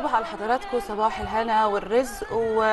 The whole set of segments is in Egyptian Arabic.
صباح على حضراتكم صباح الهنا والرزق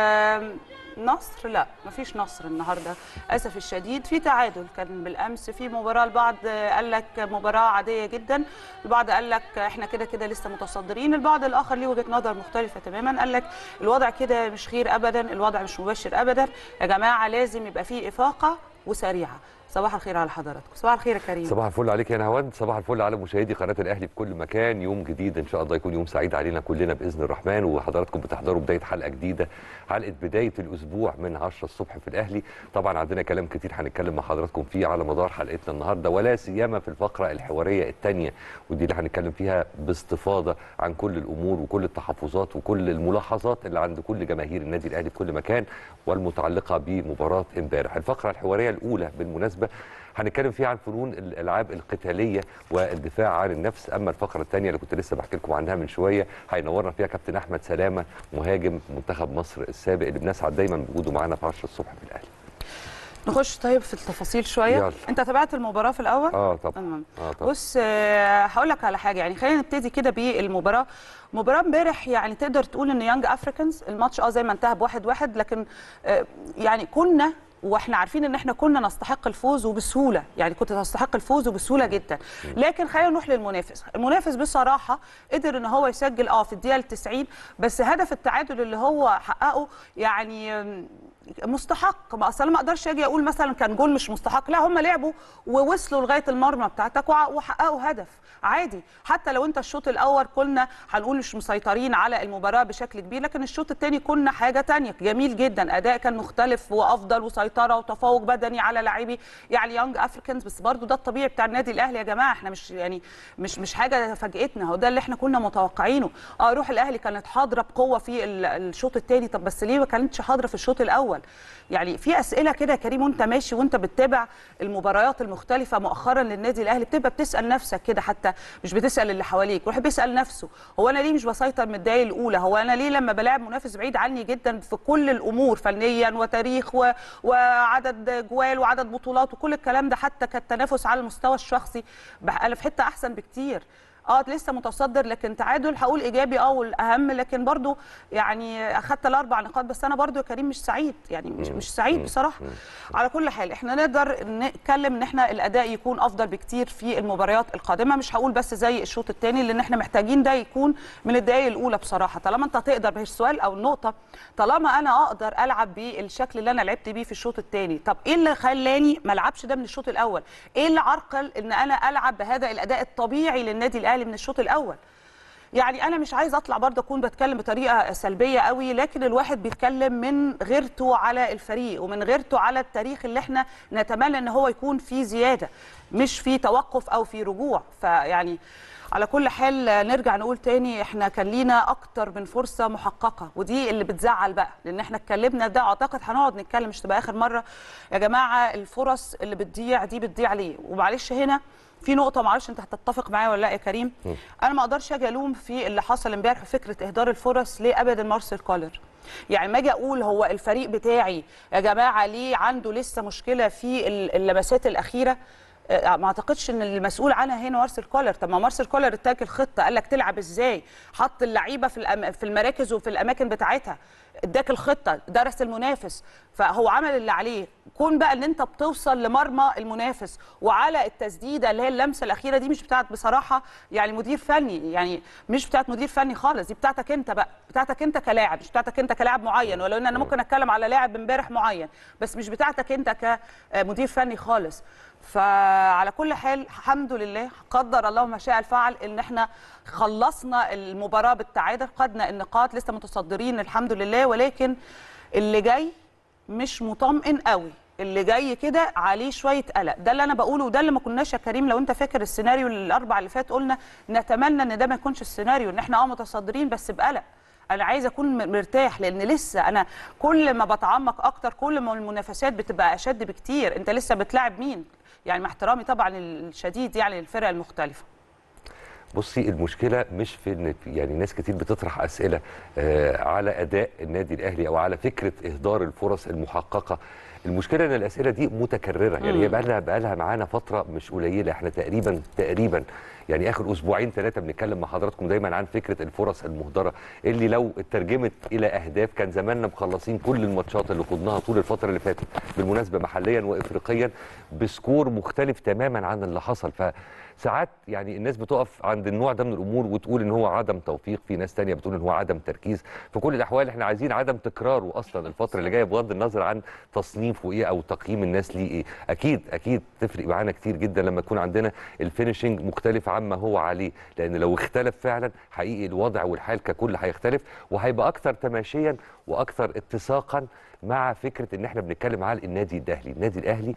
ونصر لا مفيش نصر النهارده اسف الشديد في تعادل كان بالامس في مباراه البعض قال لك مباراه عاديه جدا البعض قال لك احنا كده كده لسه متصدرين البعض الاخر ليه وجهه نظر مختلفه تماما قال لك الوضع كده مش خير ابدا الوضع مش مبشر ابدا يا جماعه لازم يبقى فيه افاقه وسريعه صباح الخير على حضراتكم صباح الخير يا كريم صباح الفل عليك يا نهاوند صباح الفل على مشاهدي قناه الاهلي في كل مكان يوم جديد ان شاء الله يكون يوم سعيد علينا كلنا باذن الرحمن وحضراتكم بتحضروا بدايه حلقه جديده حلقه بدايه الاسبوع من 10 الصبح في الاهلي طبعا عندنا كلام كتير هنتكلم مع حضراتكم فيه على مدار حلقتنا النهارده ولا سيما في الفقره الحواريه الثانيه ودي اللي هنتكلم فيها باستفاضه عن كل الامور وكل التحفظات وكل الملاحظات اللي عند كل جماهير النادي الاهلي في كل مكان والمتعلقه بمباراه امبارح الفقره الحواريه الاولى بالمناسبه هنتكلم فيها عن فنون الالعاب القتاليه والدفاع عن النفس اما الفقره الثانيه اللي كنت لسه بحكي لكم عنها من شويه هينورنا فيها كابتن احمد سلامه مهاجم منتخب مصر السابق اللي بنسعد دايما بوجوده معانا في 10 الصبح في الاهلي نخش طيب في التفاصيل شويه يلا. انت تابعت المباراه في الاول اه طبعا تمام اه طبعا بص آه، هقول لك على حاجه يعني خلينا نبتدي كده بالمباراه مباراه امبارح يعني تقدر تقول ان يانج افريكانز الماتش اه زي ما انتهى بواحد واحد لكن آه، يعني كنا واحنا عارفين ان احنا كنا نستحق الفوز وبسهوله يعني كنت تستحق الفوز وبسهوله جدا لكن خلينا نروح للمنافس المنافس بصراحه قدر ان هو يسجل اه في الدقيقه 90 بس هدف التعادل اللي هو حققه يعني آم، مستحق ما اصلا ما اقدرش اجي اقول مثلا كان جول مش مستحق لا هم لعبوا ووصلوا لغايه المرمى بتاعتك وع- وحققوا هدف عادي حتى لو انت الشوط الاول كنا هنقول مش مسيطرين على المباراه بشكل كبير لكن الشوط الثاني كنا حاجه تانية جميل جدا اداء كان مختلف وافضل وسيطره وتفوق بدني على لاعبي يعني يونج افريكانز بس برضو ده الطبيعي بتاع النادي الاهلي يا جماعه احنا مش يعني مش مش حاجه فاجئتنا هو ده اللي احنا كنا متوقعينه اه روح الاهلي كانت حاضره بقوه في ال- الشوط الثاني طب بس ليه ما كانتش حاضره في الشوط الاول يعني في اسئله كده يا كريم وانت ماشي وانت بتتابع المباريات المختلفه مؤخرا للنادي الاهلي بتبقى بتسال نفسك كده حتى مش بتسال اللي حواليك واحد بيسال نفسه هو انا ليه مش بسيطر من الدقايق الاولى هو انا ليه لما بلاعب منافس بعيد عني جدا في كل الامور فنيا وتاريخ و... وعدد جوال وعدد بطولات وكل الكلام ده حتى كالتنافس على المستوى الشخصي بح- انا في حته احسن بكتير اه لسه متصدر لكن تعادل هقول ايجابي اه والاهم لكن برضو يعني اخدت الاربع نقاط بس انا برضو يا كريم مش سعيد يعني مش مش سعيد بصراحه على كل حال احنا نقدر نتكلم ان احنا الاداء يكون افضل بكتير في المباريات القادمه مش هقول بس زي الشوط الثاني لان احنا محتاجين ده يكون من الدقائق الاولى بصراحه طالما انت تقدر مش سؤال او النقطه طالما انا اقدر العب بالشكل اللي انا لعبت بيه في الشوط الثاني طب ايه اللي خلاني ما العبش ده من الشوط الاول ايه اللي عرقل ان انا العب بهذا الاداء الطبيعي للنادي الاهلي من الشوط الاول يعني انا مش عايز اطلع برضه اكون بتكلم بطريقه سلبيه قوي لكن الواحد بيتكلم من غيرته على الفريق ومن غيرته على التاريخ اللي احنا نتمنى ان هو يكون فيه زياده مش في توقف او في رجوع فيعني على كل حال نرجع نقول تاني احنا كان لينا اكتر من فرصه محققه ودي اللي بتزعل بقى لان احنا اتكلمنا ده اعتقد هنقعد نتكلم مش تبقى اخر مره يا جماعه الفرص اللي بتضيع دي بتضيع ليه ومعلش هنا في نقطة معرفش أنت هتتفق معايا ولا لا يا كريم أنا ما أقدرش أجي ألوم في اللي حصل امبارح فكرة إهدار الفرص ليه أبدا مارسيل كولر يعني ما أجي أقول هو الفريق بتاعي يا جماعة ليه عنده لسه مشكلة في ال- اللمسات الأخيرة آه، ما اعتقدش ان المسؤول عنها هنا مارسيل كولر طب ما مارسيل كولر اداك الخطه قال لك تلعب ازاي حط اللعيبه في الأم... في المراكز وفي الاماكن بتاعتها اداك الخطه درس المنافس فهو عمل اللي عليه كون بقى ان انت بتوصل لمرمى المنافس وعلى التسديده اللي هي اللمسه الاخيره دي مش بتاعت بصراحه يعني مدير فني يعني مش بتاعت مدير فني خالص دي بتاعتك انت بقى بتاعتك انت كلاعب مش بتاعتك انت كلاعب معين ولو ان انا ممكن اتكلم على لاعب امبارح معين بس مش بتاعتك انت كمدير فني خالص فعلى كل حال الحمد لله قدر الله ما شاء الفعل ان احنا خلصنا المباراه بالتعادل خدنا النقاط لسه متصدرين الحمد لله ولكن اللي جاي مش مطمئن قوي اللي جاي كده عليه شويه قلق ده اللي انا بقوله وده اللي ما كناش يا كريم لو انت فاكر السيناريو الاربع اللي فات قلنا نتمنى ان ده ما يكونش السيناريو ان احنا اه متصدرين بس بقلق انا عايزه اكون م- مرتاح لان لسه انا كل ما بتعمق اكتر كل ما المنافسات بتبقى اشد بكتير انت لسه بتلاعب مين يعني مع احترامي طبعا الشديد يعني للفرق المختلفه بصي المشكله مش في ان في- يعني ناس كتير بتطرح اسئله آه على اداء النادي الاهلي او على فكره اهدار الفرص المحققه المشكله ان الاسئله دي متكرره يعني هي بقى لها بقى لها معانا فتره مش قليله احنا تقريبا تقريبا يعني اخر اسبوعين ثلاثه بنتكلم مع حضراتكم دايما عن فكره الفرص المهدره اللي لو اترجمت الى اهداف كان زماننا مخلصين كل الماتشات اللي خضناها طول الفتره اللي فاتت بالمناسبه محليا وافريقيا بسكور مختلف تماما عن اللي حصل فساعات يعني الناس بتقف عند النوع ده من الامور وتقول ان هو عدم توفيق في ناس تانية بتقول ان هو عدم تركيز في كل الاحوال احنا عايزين عدم تكراره اصلا الفتره اللي جايه بغض النظر عن تصنيفه ايه او تقييم الناس ليه ايه اكيد اكيد تفرق معانا كتير جدا لما يكون عندنا الفينشنج مختلف عما هو عليه لان لو اختلف فعلا حقيقي الوضع والحال ككل هيختلف وهيبقى اكثر تماشيا واكثر اتساقا مع فكره ان احنا بنتكلم على النادي الاهلي النادي الاهلي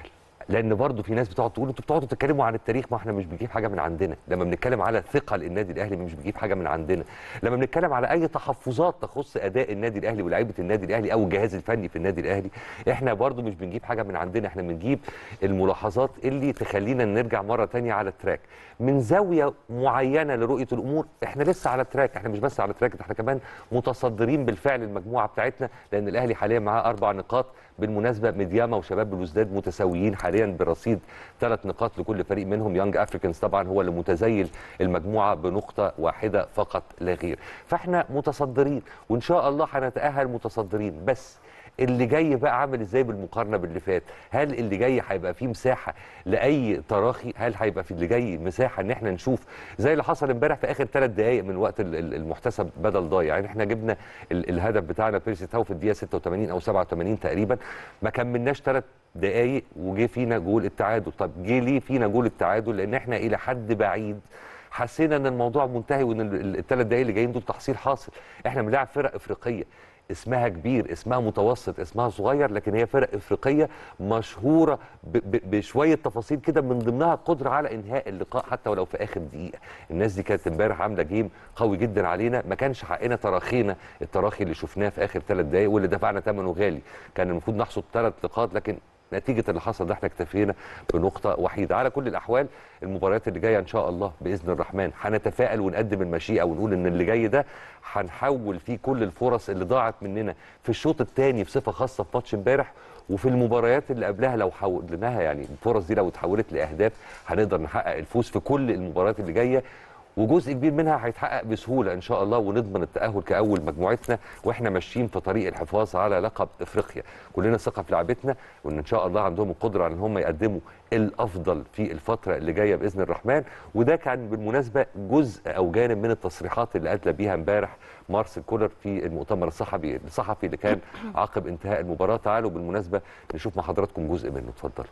لان برضه في ناس بتقعد تقول انتوا بتقعدوا تتكلموا عن التاريخ ما احنا مش بنجيب حاجه من عندنا لما بنتكلم على ثقل النادي الاهلي مش بنجيب حاجه من عندنا لما بنتكلم على اي تحفظات تخص اداء النادي الاهلي ولاعيبه النادي الاهلي او الجهاز الفني في النادي الاهلي احنا برضه مش بنجيب حاجه من عندنا احنا بنجيب الملاحظات اللي تخلينا نرجع مره تانية على التراك من زاويه معينه لرؤيه الامور احنا لسه على التراك احنا مش بس على التراك ده احنا كمان متصدرين بالفعل المجموعه بتاعتنا لان الاهلي حاليا معاه اربع نقاط بالمناسبه مدياما وشباب بلوزداد متساويين حاليا برصيد ثلاث نقاط لكل فريق منهم يونج افريكانز طبعا هو اللي متزيل المجموعه بنقطه واحده فقط لا غير فاحنا متصدرين وان شاء الله هنتاهل متصدرين بس اللي جاي بقى عامل ازاي بالمقارنه باللي فات هل اللي جاي هيبقى فيه مساحه لاي تراخي هل هيبقى في اللي جاي مساحه ان احنا نشوف زي اللي حصل امبارح في اخر ثلاث دقائق من وقت ال- ال- المحتسب بدل ضايع يعني احنا جبنا ال- الهدف بتاعنا بيرسي تاو في الدقيقه 86 او 87 تقريبا ما كملناش ثلاث دقائق وجه فينا جول التعادل طب جه ليه فينا جول التعادل لان احنا الى حد بعيد حسينا ان الموضوع منتهي وان الثلاث دقائق اللي جايين دول تحصيل حاصل احنا بنلعب فرق افريقيه اسمها كبير اسمها متوسط اسمها صغير لكن هي فرق افريقيه مشهوره ب- ب- بشويه تفاصيل كده من ضمنها القدره على انهاء اللقاء حتى ولو في اخر دقيقه الناس دي كانت امبارح عامله جيم قوي جدا علينا ما كانش حقنا تراخينا التراخي اللي شفناه في اخر ثلاث دقائق واللي دفعنا ثمنه غالي كان المفروض نحصد ثلاث نقاط لكن نتيجة اللي حصل ده احنا اكتفينا بنقطة وحيدة على كل الأحوال المباريات اللي جاية إن شاء الله بإذن الرحمن هنتفائل ونقدم المشيئة ونقول إن اللي جاي ده هنحول فيه كل الفرص اللي ضاعت مننا في الشوط الثاني بصفة خاصة في ماتش امبارح وفي المباريات اللي قبلها لو حولناها يعني الفرص دي لو اتحولت لأهداف هنقدر نحقق الفوز في كل المباريات اللي جاية وجزء كبير منها هيتحقق بسهوله ان شاء الله ونضمن التاهل كاول مجموعتنا واحنا ماشيين في طريق الحفاظ على لقب افريقيا كلنا ثقه في لعبتنا وان ان شاء الله عندهم القدره على ان هم يقدموا الافضل في الفتره اللي جايه باذن الرحمن وده كان بالمناسبه جزء او جانب من التصريحات اللي ادلى بيها امبارح مارسيل كولر في المؤتمر الصحفي الصحفي اللي كان عقب انتهاء المباراه تعالوا بالمناسبه نشوف مع حضراتكم جزء منه اتفضلوا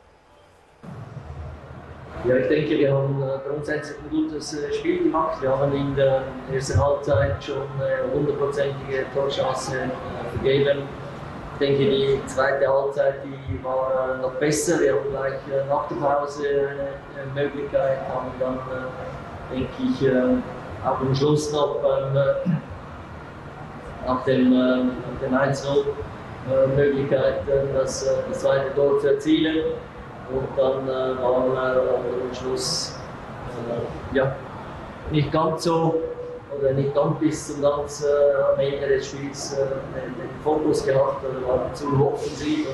Ja, ich denke, wir haben äh, grundsätzlich ein gutes äh, Spiel gemacht. Wir haben in der ersten Halbzeit schon eine hundertprozentige Torchance äh, vergeben. Ich denke, die zweite Halbzeit die war äh, noch besser. Wir haben gleich äh, nach der Pause eine, eine Möglichkeit, haben dann, äh, denke ich, äh, auch am Schluss noch beim, äh, nach dem, äh, nach dem 1-0 äh, Möglichkeit, äh, das, äh, das zweite Tor zu erzielen. Und dann äh, waren wir am Schluss äh, ja, nicht ganz so oder nicht ganz bis zum ganz äh, am Ende des Spiels äh, den, den Fokus gehabt oder waren zu offensiv.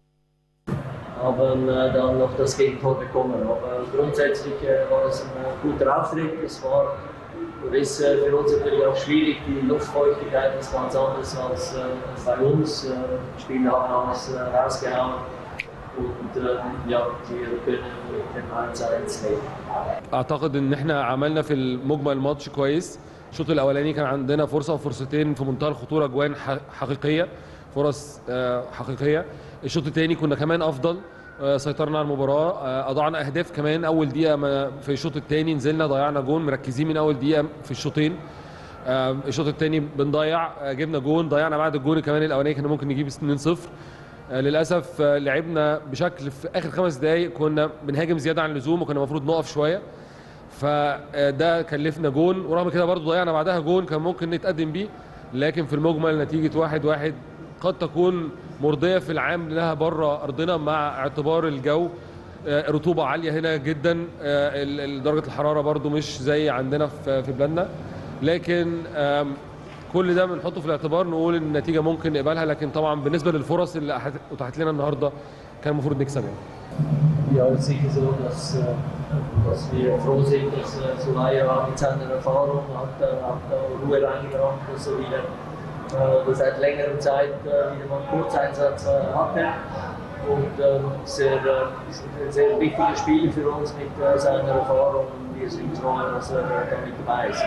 Haben äh, dann noch das Gegentor bekommen. Aber grundsätzlich äh, war es ein äh, guter Auftritt. Es war oder ist äh, für uns natürlich auch schwierig. Die Luftfeuchtigkeit ist ganz anders als, äh, als bei uns. Äh, die Spieler haben alles äh, rausgehauen. Und äh, ja, wir können mit dem 1-1 leben. اعتقد ان احنا عملنا في المجمل الماتش كويس الشوط الاولاني كان عندنا فرصه وفرصتين في منتهى الخطوره جوان ح- حقيقيه فرص آه، حقيقيه الشوط الثاني كنا كمان افضل آه، سيطرنا على المباراه آه، اضعنا اهداف كمان اول دقيقه ما- في الشوط الثاني نزلنا ضيعنا جون مركزين من اول دقيقه في الشوطين آه، الشوط الثاني بنضيع آه، جبنا جون ضيعنا بعد الجون كمان الاولاني كنا ممكن نجيب 2-0 آه، للاسف آه، لعبنا بشكل في اخر خمس دقائق كنا بنهاجم زياده عن اللزوم وكنا المفروض نقف شويه فده كلفنا جون ورغم كده برضو ضيعنا بعدها جون كان ممكن نتقدم بيه لكن في المجمل نتيجه واحد واحد قد تكون مرضيه في العام لها بره ارضنا مع اعتبار الجو آه، رطوبه عاليه هنا جدا آه، ال- ال- درجه الحراره برضو مش زي عندنا في في بلادنا لكن آم، كل ده بنحطه في الاعتبار نقول ان النتيجه ممكن نقبلها لكن طبعا بالنسبه للفرص اللي أحت- اتاحت لنا النهارده كان المفروض نكسب يعني Ja, es ist sicher so, dass, äh, dass wir froh sind, dass äh, Soraya mit seiner Erfahrung hat, äh, hat äh, Ruhe reingebracht, dass er wieder äh, seit längerer Zeit äh, wieder mal einen Kurzeinsatz äh, hatte. Und äh, sehr, äh, ist ein sehr wichtiger Spieler für uns mit äh, seiner Erfahrung und wir sind froh, dass er äh, da mit dabei ist.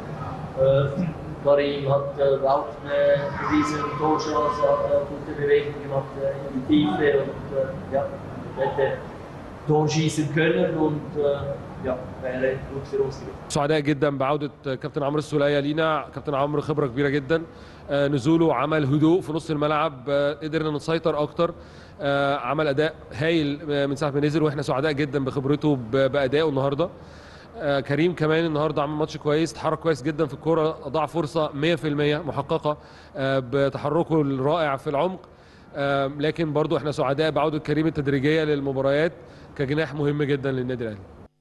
Äh, Karim hat äh, auch eine riesen Torchance, hat äh, gute Bewegung gemacht äh, in die Tiefe und äh, ja, hätte Tor schießen können und äh, ja, wäre gut für uns gewesen. سعداء جدا بعوده كابتن عمرو السوليه لينا كابتن عمرو خبره كبيره جدا آه، نزوله عمل هدوء في نص الملعب آه، قدرنا نسيطر اكتر آه، عمل اداء هايل آه، من ساعه ما نزل واحنا سعداء جدا بخبرته ب- بادائه النهارده آه، كريم كمان النهارده عمل ماتش كويس اتحرك كويس جدا في الكوره اضاع فرصه 100% محققه آه، بتحركه الرائع في العمق آه، لكن برضو احنا سعداء بعوده كريم التدريجيه للمباريات كجناح مهم جدا للنادي الاهلي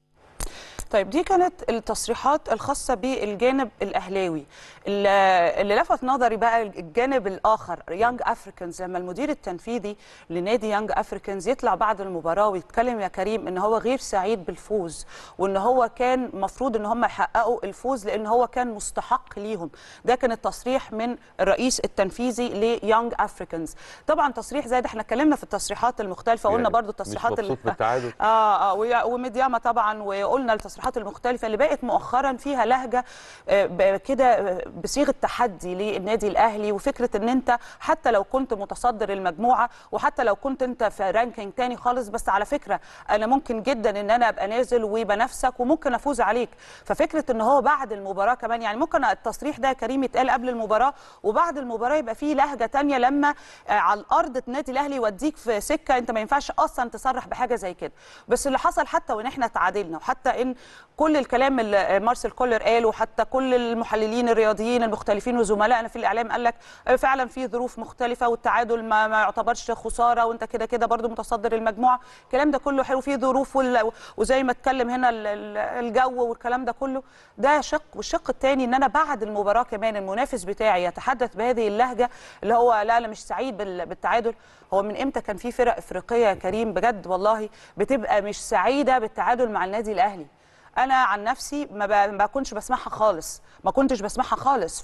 طيب دي كانت التصريحات الخاصة بالجانب الأهلاوي اللي اللي لفت نظري بقى الجانب الآخر يانج أفريكانز لما المدير التنفيذي لنادي يانج أفريكانز يطلع بعد المباراة ويتكلم يا كريم إن هو غير سعيد بالفوز وإن هو كان مفروض إن هم يحققوا الفوز لأن هو كان مستحق ليهم ده كان التصريح من الرئيس التنفيذي ليانج أفريكانز طبعا تصريح زي ده احنا اتكلمنا في التصريحات المختلفة قلنا يعني برضو مش التصريحات مبسوط بالتعادل؟ اه اه ويا- ومدياما طبعا وقلنا التصريحات المختلفه اللي بقت مؤخرا فيها لهجه آه، ب- كده آه، بصيغه تحدي للنادي الاهلي وفكره ان انت حتى لو كنت متصدر المجموعه وحتى لو كنت انت في رانكينج تاني خالص بس على فكره انا ممكن جدا ان انا ابقى نازل وبنافسك وممكن افوز عليك ففكره ان هو بعد المباراه كمان يعني ممكن التصريح ده يا كريم يتقال قبل المباراه وبعد المباراه يبقى فيه لهجه تانية لما آه، على الارض النادي الاهلي يوديك في سكه انت ما ينفعش اصلا تصرح بحاجه زي كده بس اللي حصل حتى وان احنا تعادلنا وحتى ان كل الكلام اللي مارسيل كولر قاله وحتى كل المحللين الرياضيين المختلفين وزملائنا في الاعلام قال لك آه، فعلا في ظروف مختلفه والتعادل ما, ما يعتبرش خساره وانت كده كده برضو متصدر المجموعه الكلام ده كله حلو في ظروف وال- وزي ما اتكلم هنا ال- ال- الجو والكلام ده كله ده شق والشق الثاني ان انا بعد المباراه كمان المنافس بتاعي يتحدث بهذه اللهجه اللي هو لا انا مش سعيد بال- بالتعادل هو من امتى كان في فرق افريقيه يا كريم بجد والله بتبقى مش سعيده بالتعادل مع النادي الاهلي انا عن نفسي ما ب- ما بكونش بسمعها خالص ما كنتش بسمعها خالص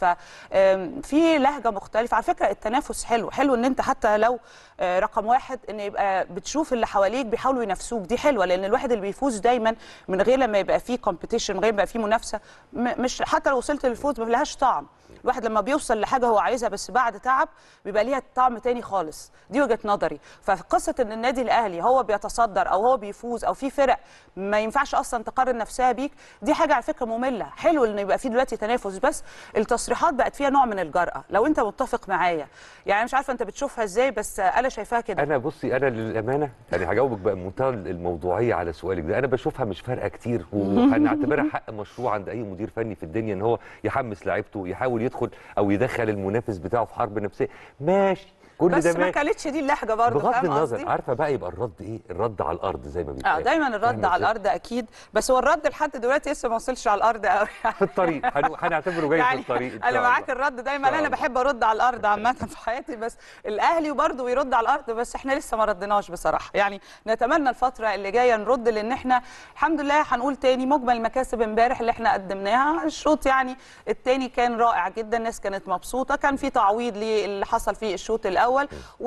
ففي لهجه مختلفه على فكره التنافس حلو حلو ان انت حتى لو آه، رقم واحد ان يبقى بتشوف اللي حواليك بيحاولوا ينافسوك دي حلوه لان الواحد اللي بيفوز دايما من غير لما يبقى فيه كومبيتيشن من غير ما يبقى فيه منافسه م- مش حتى لو وصلت للفوز ما لهاش طعم الواحد لما بيوصل لحاجه هو عايزها بس بعد تعب بيبقى ليها طعم تاني خالص دي وجهه نظري فقصه ان النادي الاهلي هو بيتصدر او هو بيفوز او في فرق ما ينفعش اصلا تقارن نفسها بيك دي حاجه على فكره ممله حلو ان يبقى في دلوقتي تنافس بس التصريحات بقت فيها نوع من الجرأه لو انت متفق معايا يعني مش عارفه انت بتشوفها ازاي بس انا شايفاها كده انا بصي انا للامانه يعني هجاوبك بقى بمنتهى الموضوعيه على سؤالك ده انا بشوفها مش فارقه كتير وهنعتبرها حق مشروع عند اي مدير فني في الدنيا ان هو يحمس لعيبته يحاول يدخل او يدخل المنافس بتاعه في حرب نفسيه ماشي كل بس ده ما ماشي كانتش دي اللهجه برضه بغض فاهم النظر قصدي؟ عارفه بقى يبقى الرد ايه الرد على الارض زي ما بيتقال اه دايما الرد فاهمة على إزاي؟ الارض اكيد بس هو الرد لحد دلوقتي لسه ما وصلش على الارض قوي في الطريق هن- هنعتبره جاي يعني في الطريق إن شاء انا الله. معاك الرد دايما إن شاء انا الله. بحب ارد على الارض عامه في حياتي بس الاهلي برضه بيرد على الارض بس احنا لسه ما ردناش بصراحه يعني نتمنى الفتره اللي جايه نرد لان احنا الحمد لله هنقول تاني مجمل المكاسب امبارح اللي احنا قدمناها الشوط يعني التاني كان رائع جدا الناس كانت مبسوطه كان في تعويض للي حصل في الشوط الاول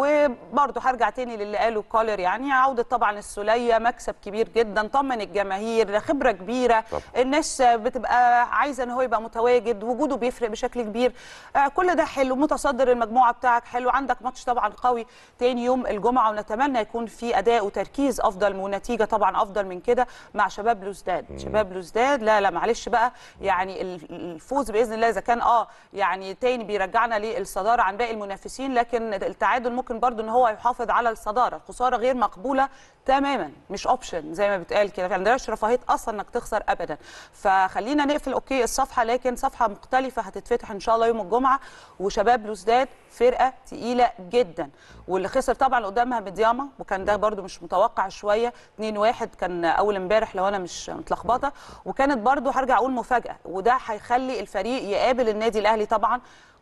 وبرضه هرجع تاني للي قاله كولر يعني عوده طبعا السوليه مكسب كبير جدا طمن الجماهير خبره كبيره طبعا. الناس بتبقى عايزه ان هو يبقى متواجد وجوده بيفرق بشكل كبير آه، كل ده حلو متصدر المجموعه بتاعك حلو عندك ماتش طبعا قوي تاني يوم الجمعه ونتمنى يكون في اداء وتركيز افضل ونتيجه طبعا افضل من كده مع شباب لوزداد شباب لوزداد لا لا معلش بقى يعني ال- الفوز باذن الله اذا كان اه يعني تاني بيرجعنا للصداره عن باقي المنافسين لكن التعادل ممكن برضو ان هو يحافظ على الصداره الخساره غير مقبوله تماما مش اوبشن زي ما بتقال كده ما عندناش رفاهيه اصلا انك تخسر ابدا فخلينا نقفل اوكي الصفحه لكن صفحه مختلفه هتتفتح ان شاء الله يوم الجمعه وشباب لوزداد فرقه تقيله جدا واللي خسر طبعا قدامها مدياما وكان ده برده مش متوقع شويه 2-1 كان اول امبارح لو انا مش متلخبطه وكانت برده هرجع اقول مفاجاه وده هيخلي الفريق يقابل النادي الاهلي طبعا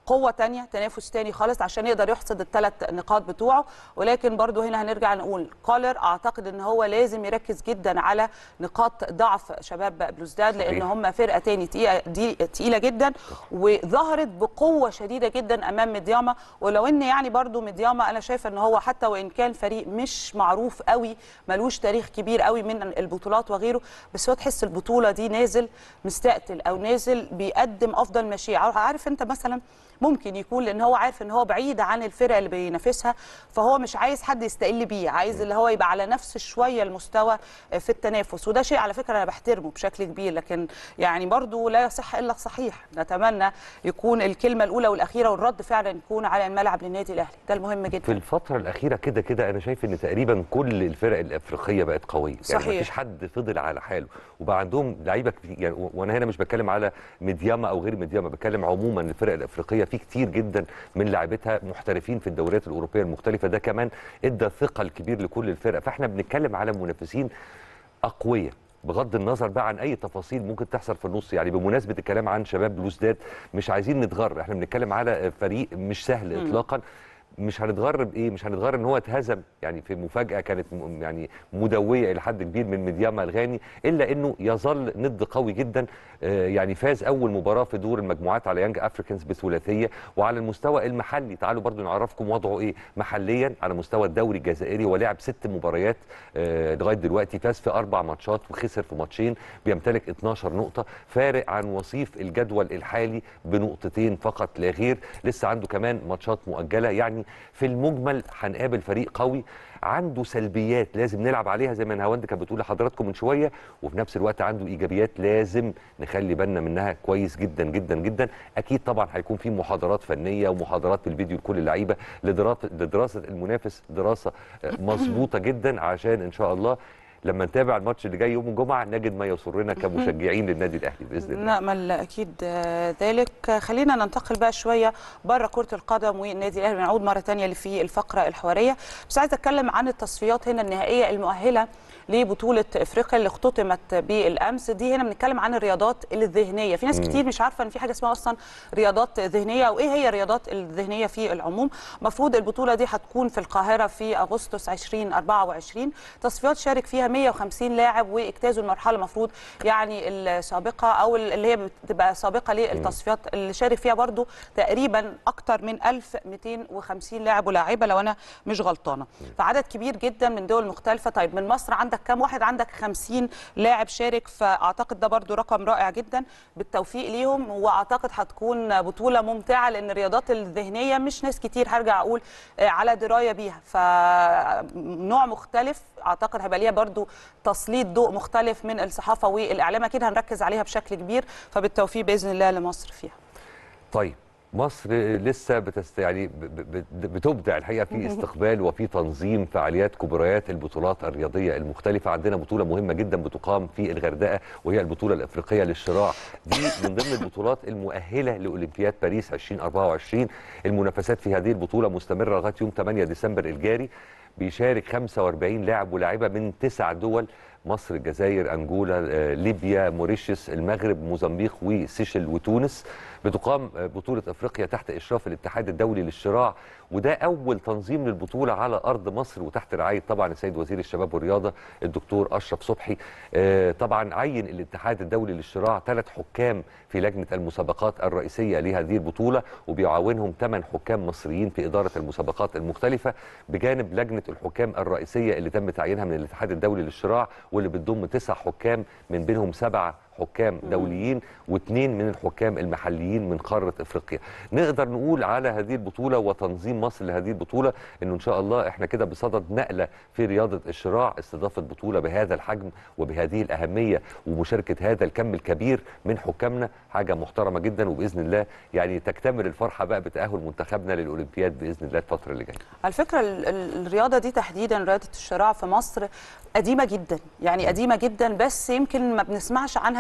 قوه تانية تنافس تاني خالص عشان يقدر يحصد الثلاث نقاط بتوعه ولكن برضو هنا هنرجع نقول كولر اعتقد ان هو لازم يركز جدا على نقاط ضعف شباب بلوزداد لان صحيح. هم فرقه تاني تقيله دي تقيله جدا وظهرت بقوه شديده جدا امام مدياما ولو ان يعني برضو مدياما انا شايفه ان هو حتى وان كان فريق مش معروف قوي ملوش تاريخ كبير قوي من البطولات وغيره بس هو تحس البطوله دي نازل مستقتل او نازل بيقدم افضل ما شيء عارف انت مثلا ممكن يكون لان هو عارف ان هو بعيد عن الفرق اللي بينافسها فهو مش عايز حد يستقل بيه عايز اللي هو يبقى على نفس شويه المستوى في التنافس وده شيء على فكره انا بحترمه بشكل كبير لكن يعني برضو لا يصح الا الصحيح نتمنى يكون الكلمه الاولى والاخيره والرد فعلا يكون على الملعب للنادي الاهلي ده المهم في جدا الفترة الأخيرة كده كده أنا شايف إن تقريبا كل الفرق الأفريقية بقت قوية يعني صحيح. مفيش حد فضل على حاله وبقى عندهم لعيبة كتير يعني و- وأنا هنا مش بتكلم على مدياما أو غير مدياما بتكلم عموما الفرق الأفريقية في كتير جدا من لاعبتها محترفين في الدوريات الأوروبية المختلفة ده كمان إدى ثقل كبير لكل الفرق فإحنا بنتكلم على منافسين أقوياء بغض النظر بقى عن اي تفاصيل ممكن تحصل في النص يعني بمناسبه الكلام عن شباب بلوزداد مش عايزين نتغر احنا بنتكلم على فريق مش سهل اطلاقا مش هنتغر بايه مش هنتغر ان هو اتهزم يعني في مفاجاه كانت م- يعني مدويه الى حد كبير من مدياما الغاني الا انه يظل ند قوي جدا آه، يعني فاز اول مباراه في دور المجموعات على يانج افريكانز بثلاثيه وعلى المستوى المحلي تعالوا برضو نعرفكم وضعه ايه محليا على مستوى الدوري الجزائري ولعب ست مباريات آه، لغايه دلوقتي فاز في اربع ماتشات وخسر في ماتشين بيمتلك 12 نقطه فارق عن وصيف الجدول الحالي بنقطتين فقط لا غير لسه عنده كمان ماتشات مؤجله يعني في المجمل هنقابل فريق قوي عنده سلبيات لازم نلعب عليها زي ما نهاوند كانت بتقول لحضراتكم من شويه وفي نفس الوقت عنده ايجابيات لازم نخلي بالنا منها كويس جدا جدا جدا اكيد طبعا هيكون في محاضرات فنيه ومحاضرات بالفيديو لكل اللعيبه لدراسه لدراسه المنافس دراسه آه، مظبوطه جدا عشان ان شاء الله لما نتابع الماتش اللي جاي يوم الجمعه نجد ما يسرنا كمشجعين للنادي الاهلي باذن الله نأمل أكيد آه، ذلك آه، خلينا ننتقل بقى شوية بره كرة القدم والنادي الأهلي نعود مرة تانية في الفقرة الحوارية بس عايزة أتكلم عن التصفيات هنا النهائية المؤهلة لبطولة افريقيا اللي اختتمت بالامس دي هنا بنتكلم عن الرياضات الذهنيه في ناس كتير مش عارفه ان في حاجه اسمها اصلا رياضات ذهنيه او ايه هي الرياضات الذهنيه في العموم المفروض البطوله دي هتكون في القاهره في اغسطس 2024 تصفيات شارك فيها 150 لاعب واجتازوا المرحله المفروض يعني السابقه او اللي هي بتبقى سابقه للتصفيات اللي شارك فيها برضو تقريبا اكتر من 1250 لاعب ولاعيبه لو انا مش غلطانه فعدد كبير جدا من دول مختلفه طيب من مصر عندك كام واحد عندك 50 لاعب شارك فاعتقد ده برضو رقم رائع جدا بالتوفيق ليهم واعتقد هتكون بطوله ممتعه لان الرياضات الذهنيه مش ناس كتير هرجع اقول آه، على درايه بيها فنوع مختلف اعتقد هيبقى ليها برضو تسليط ضوء مختلف من الصحافه والاعلام اكيد هنركز عليها بشكل كبير فبالتوفيق باذن الله لمصر فيها طيب مصر لسه بتست يعني ب- ب- بتبدع الحقيقه في استقبال وفي تنظيم فعاليات كبريات البطولات الرياضيه المختلفه عندنا بطوله مهمه جدا بتقام في الغردقه وهي البطوله الافريقيه للشراع دي من ضمن البطولات المؤهله لاولمبياد باريس 2024 المنافسات في هذه البطوله مستمره لغايه يوم 8 ديسمبر الجاري بيشارك 45 لاعب ولاعيبه من تسع دول مصر الجزائر انجولا آه، ليبيا موريشيوس المغرب موزمبيق وسيشل وتونس بتقام آه، بطوله افريقيا تحت اشراف الاتحاد الدولي للشراع وده اول تنظيم للبطوله على ارض مصر وتحت رعايه طبعا السيد وزير الشباب والرياضه الدكتور اشرف صبحي آه، طبعا عين الاتحاد الدولي للشراع ثلاث حكام في لجنه المسابقات الرئيسيه لهذه البطوله وبيعاونهم ثمان حكام مصريين في اداره المسابقات المختلفه بجانب لجنه الحكام الرئيسيه اللي تم تعيينها من الاتحاد الدولي للشراع واللي بتضم تسع حكام من بينهم سبعه حكام دوليين واثنين من الحكام المحليين من قاره افريقيا نقدر نقول على هذه البطوله وتنظيم مصر لهذه البطوله انه ان شاء الله احنا كده بصدد نقله في رياضه الشراع استضافه بطوله بهذا الحجم وبهذه الاهميه ومشاركه هذا الكم الكبير من حكامنا حاجه محترمه جدا وباذن الله يعني تكتمل الفرحه بقى بتاهل منتخبنا للاولمبياد باذن الله الفتره اللي جايه على فكره ال- ال- الرياضه دي تحديدا رياضه الشراع في مصر قديمه جدا يعني قديمه جدا بس يمكن ما بنسمعش عنها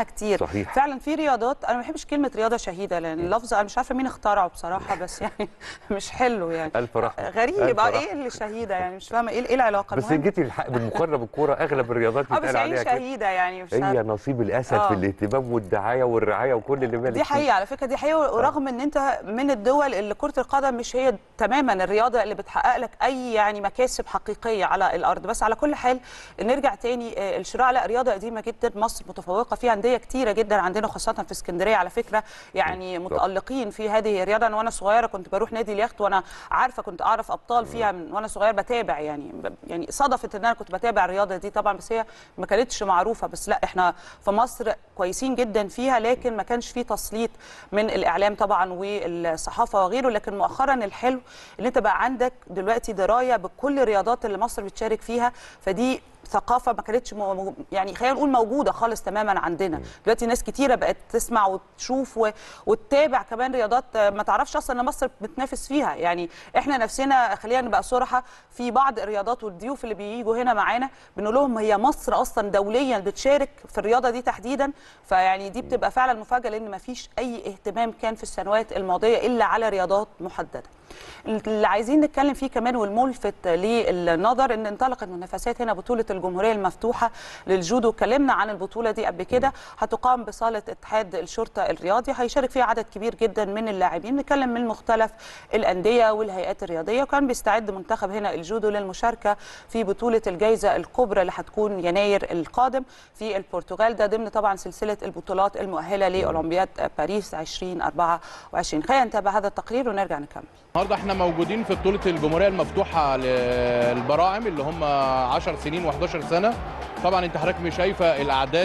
عنها كتير صحيح. فعلا في رياضات انا ما بحبش كلمه رياضه شهيده لان اللفظ انا مش عارفه مين اخترعه بصراحه بس يعني مش حلو يعني الف رحمه غريب ألف اه رحمة. ايه اللي شهيده يعني مش فاهمه ايه ايه العلاقه بس المهم- جيتي الحق بالمقارنه بالكوره اغلب الرياضات اه بس بيتقال يعني عليها كده شهيده يعني مش هي عارفة. نصيب الاسد آه. في الاهتمام والدعايه والرعايه وكل اللي بالك دي حقيقه على فكره دي حقيقه ورغم ان انت من الدول اللي كره القدم مش هي تماما الرياضه اللي بتحقق لك اي يعني مكاسب حقيقيه على الارض بس على كل حال نرجع تاني آه، الشراع لا رياضه قديمه جدا مصر متفوقه فيها انديه كتيره جدا عندنا خاصه في اسكندريه على فكره يعني متالقين في هذه الرياضه انا وانا صغيره كنت بروح نادي اليخت وانا عارفه كنت اعرف ابطال فيها من وانا صغير بتابع يعني ب- يعني صدفت ان انا كنت بتابع الرياضه دي طبعا بس هي ما كانتش معروفه بس لا احنا في مصر كويسين جدا فيها لكن ما كانش في تسليط من الاعلام طبعا والصحافه وغيره لكن مؤخرا الحلو ان انت بقى عندك دلوقتي درايه بكل الرياضات اللي مصر بتشارك فيها فدي ثقافه ما كانتش مو- مو- يعني خلينا نقول موجوده خالص تماما عندنا دلوقتي ناس كتيره بقت تسمع وتشوف و... وتتابع كمان رياضات آه، ما تعرفش اصلا ان مصر بتنافس فيها يعني احنا نفسنا خلينا نبقى صراحه في بعض الرياضات والضيوف اللي بييجوا هنا معانا بنقول لهم هي مصر اصلا دوليا بتشارك في الرياضه دي تحديدا فيعني دي بتبقى فعلا مفاجاه لان ما فيش اي اهتمام كان في السنوات الماضيه الا على رياضات محدده اللي عايزين نتكلم فيه كمان والملفت للنظر ان انطلقت منافسات هنا بطوله الجمهوريه المفتوحه للجودو اتكلمنا عن البطوله دي قبل كده هتقام بصاله اتحاد الشرطه الرياضي هيشارك فيها عدد كبير جدا من اللاعبين نتكلم من مختلف الانديه والهيئات الرياضيه وكان بيستعد منتخب هنا الجودو للمشاركه في بطوله الجائزه الكبرى اللي هتكون يناير القادم في البرتغال ده ضمن طبعا سلسله البطولات المؤهله لاولمبياد باريس 2024 خلينا نتابع هذا التقرير ونرجع نكمل النهارده احنا موجودين في بطوله الجمهوريه المفتوحه للبراعم اللي هم 10 سنين و11 سنه طبعا انت حضرتك مش شايفه الاعداد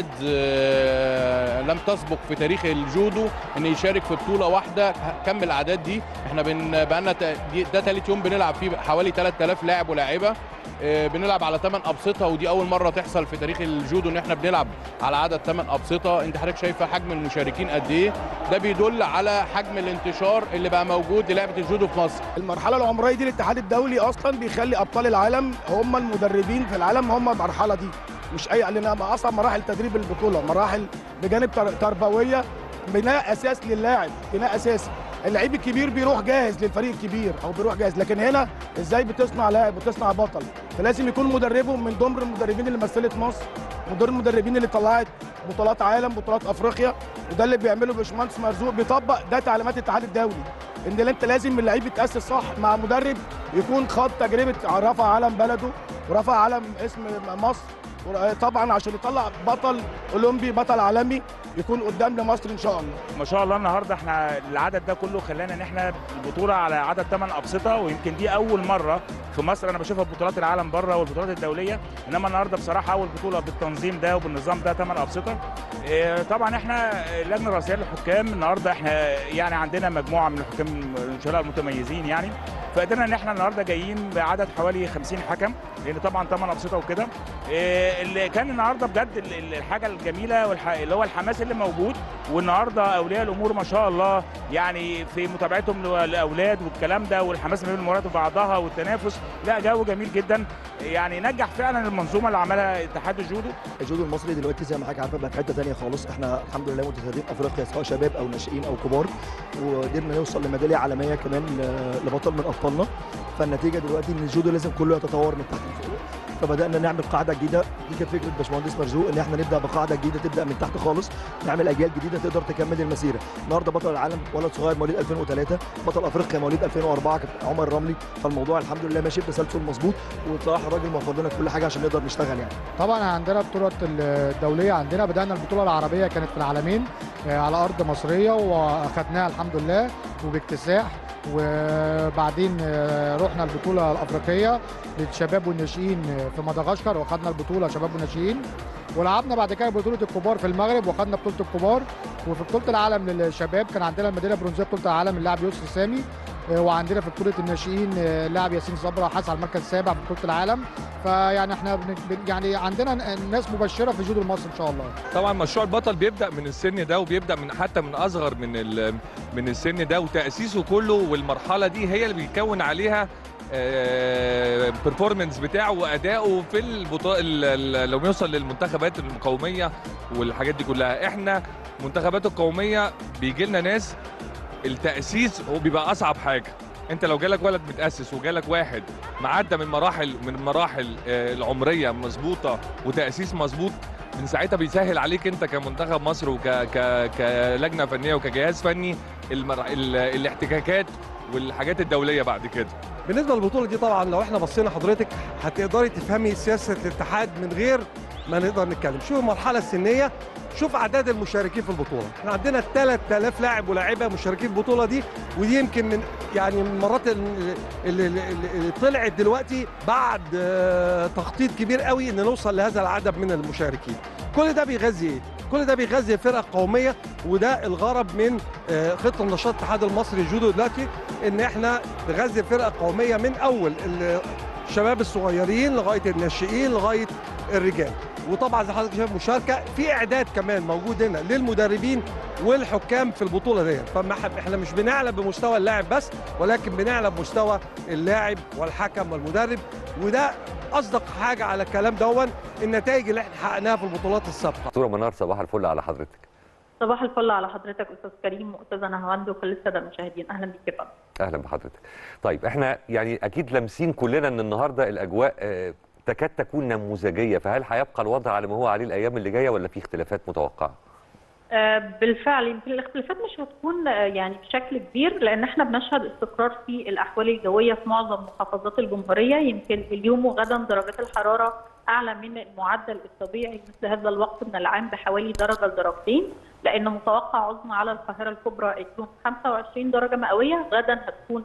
آه، لم تسبق في تاريخ الجودو ان يشارك في بطوله واحده كم الاعداد دي احنا بن بقالنا ت- دي- ده ثالث يوم بنلعب فيه حوالي 3000 لاعب ولاعيبه آه، بنلعب على 8 ابسطه ودي اول مره تحصل في تاريخ الجودو ان احنا بنلعب على عدد 8 ابسطه انت حضرتك شايفه حجم المشاركين قد ايه ده بيدل على حجم الانتشار اللي بقى موجود للعبه الجودو في مصر المرحله العمريه دي الاتحاد الدولي اصلا بيخلي ابطال العالم هم المدربين في العالم هم المرحله دي مش اي لان اصلا مراحل تدريب البطوله مراحل بجانب تر- تربويه بناء اساس للاعب بناء اساسي اللعيب الكبير بيروح جاهز للفريق الكبير او بيروح جاهز لكن هنا ازاي بتصنع لاعب وتصنع بطل فلازم يكون مدربه من ضمن المدربين اللي مثلت مصر من ضمن المدربين اللي طلعت بطولات عالم بطولات افريقيا وده اللي بيعمله باشمهندس مرزوق بيطبق ده تعليمات الاتحاد الدولي ان انت لازم اللعيب يتاسس صح مع مدرب يكون خاض تجربه رفع علم بلده ورفع علم اسم مصر طبعا عشان يطلع بطل اولمبي بطل عالمي يكون قدام لمصر ان شاء الله ما شاء الله النهارده احنا العدد ده كله خلانا ان احنا البطوله على عدد 8 ابسطه ويمكن دي اول مره في مصر انا بشوفها في بطولات العالم بره والبطولات الدوليه انما النهارده بصراحه اول بطوله بالتنظيم ده وبالنظام ده 8 ابسطه اه، طبعا احنا اللجنه الرئاسيه للحكام النهارده احنا يعني عندنا مجموعه من الحكام الشراء المتميزين يعني فقدرنا ان احنا النهارده جايين بعدد حوالي 50 حكم لان طبعا 8 ابسطه وكده اه، اللي كان النهارده بجد ال- ال- الحاجه الجميله والح... اللي هو الحماس اللي موجود والنهارده اولياء الامور ما شاء الله يعني في متابعتهم للاولاد والكلام ده والحماس ما بين المباريات وبعضها والتنافس لا جو جميل جدا يعني نجح فعلا المنظومه اللي عملها اتحاد الجودو الجودو المصري دلوقتي زي ما حضرتك عارفه بقى في حته ثانيه خالص احنا الحمد لله متسيدين افريقيا سواء شباب او ناشئين او كبار وقدرنا نوصل لميداليه عالميه كمان ل- لبطل من ابطالنا فالنتيجه دلوقتي ان الجودو لازم كله يتطور من تحت لفوق فبدانا نعمل قاعده جديده دي كانت فكره باشمهندس مرزوق ان احنا نبدا بقاعده جديده تبدا من تحت خالص نعمل اجيال جديده تقدر تكمل المسيره النهارده بطل العالم ولد صغير مواليد 2003 بطل افريقيا مواليد 2004 كان عمر رملي فالموضوع الحمد لله ماشي بتسلسل مظبوط وبصراحه الراجل موفر لنا كل حاجه عشان نقدر نشتغل يعني طبعا عندنا البطولات الدوليه عندنا بدانا البطوله العربيه كانت في العالمين آه، على ارض مصريه واخدناها الحمد لله وباكتساح وبعدين آه، رحنا البطوله الافريقيه للشباب والناشئين في مدغشقر واخدنا البطوله شباب وناشئين ولعبنا بعد كده بطوله الكبار في المغرب واخدنا بطوله الكبار وفي بطوله العالم للشباب كان عندنا الميداليه البرونزيه بطوله العالم اللاعب يسر سامي آه، وعندنا في بطوله الناشئين آه، اللاعب ياسين صبرا حاز على المركز السابع في بطوله العالم فيعني احنا بن- بن- يعني عندنا ناس مبشره في جودو مصر ان شاء الله طبعا مشروع البطل بيبدا من السن ده وبيبدا من حتى من اصغر من ال- من السن ده وتاسيسه كله والمرحله دي هي اللي بيكون عليها البرفورمانس بتاعه واداؤه في البطوله لو يوصل للمنتخبات القوميه والحاجات دي كلها احنا المنتخبات القوميه بيجي لنا ناس التاسيس هو بيبقى اصعب حاجه انت لو جالك ولد متاسس وجالك واحد معدى من مراحل من المراحل آه، العمريه مظبوطه وتاسيس مظبوط من ساعتها بيسهل عليك انت كمنتخب مصر وك ك... كلجنه فنيه وكجهاز فني المر... ال... الاحتكاكات والحاجات الدوليه بعد كده بالنسبه للبطوله دي طبعا لو احنا بصينا حضرتك هتقدري تفهمي سياسه الاتحاد من غير ما نقدر نتكلم شوف المرحله السنيه شوف اعداد المشاركين في البطوله احنا عندنا 3000 لاعب ولاعيبه مشاركين في البطوله دي ودي يمكن من يعني من المرات اللي, اللي, اللي طلعت دلوقتي بعد آه، تخطيط كبير قوي ان نوصل لهذا العدد من المشاركين كل ده بيغذي ايه كل ده بيغذي فرقه قوميه وده الغرض من آه، خطه نشاط الاتحاد المصري للجودو دلوقتي ان احنا نغذي فرقه قوميه من اول الشباب الصغيرين لغايه الناشئين لغايه الرجال وطبعا زي حضرتك شايف مشاركه في اعداد كمان موجود هنا للمدربين والحكام في البطوله ديت فما ح- احنا مش بنعلى بمستوى اللاعب بس ولكن بنعلى بمستوى اللاعب والحكم والمدرب وده اصدق حاجه على الكلام دون النتائج اللي احنا حققناها في البطولات السابقه دكتوره منار صباح الفل على حضرتك صباح الفل على حضرتك استاذ كريم واستاذه نهاوند وكل الساده المشاهدين اهلا بيك يا فندم اهلا بحضرتك طيب احنا يعني اكيد لامسين كلنا ان النهارده الاجواء آه، تكاد تكون نموذجيه فهل هيبقى الوضع على ما هو عليه الايام اللي جايه ولا في اختلافات متوقعه آه، بالفعل يمكن الاختلافات مش هتكون آه، يعني بشكل كبير لان احنا بنشهد استقرار في الاحوال الجويه في معظم محافظات الجمهوريه يمكن اليوم وغدا درجات الحراره اعلى من المعدل الطبيعي مثل هذا الوقت من العام بحوالي درجه لدرجتين لان متوقع عظمى على القاهره الكبرى اليوم 25 درجه مئويه غدا هتكون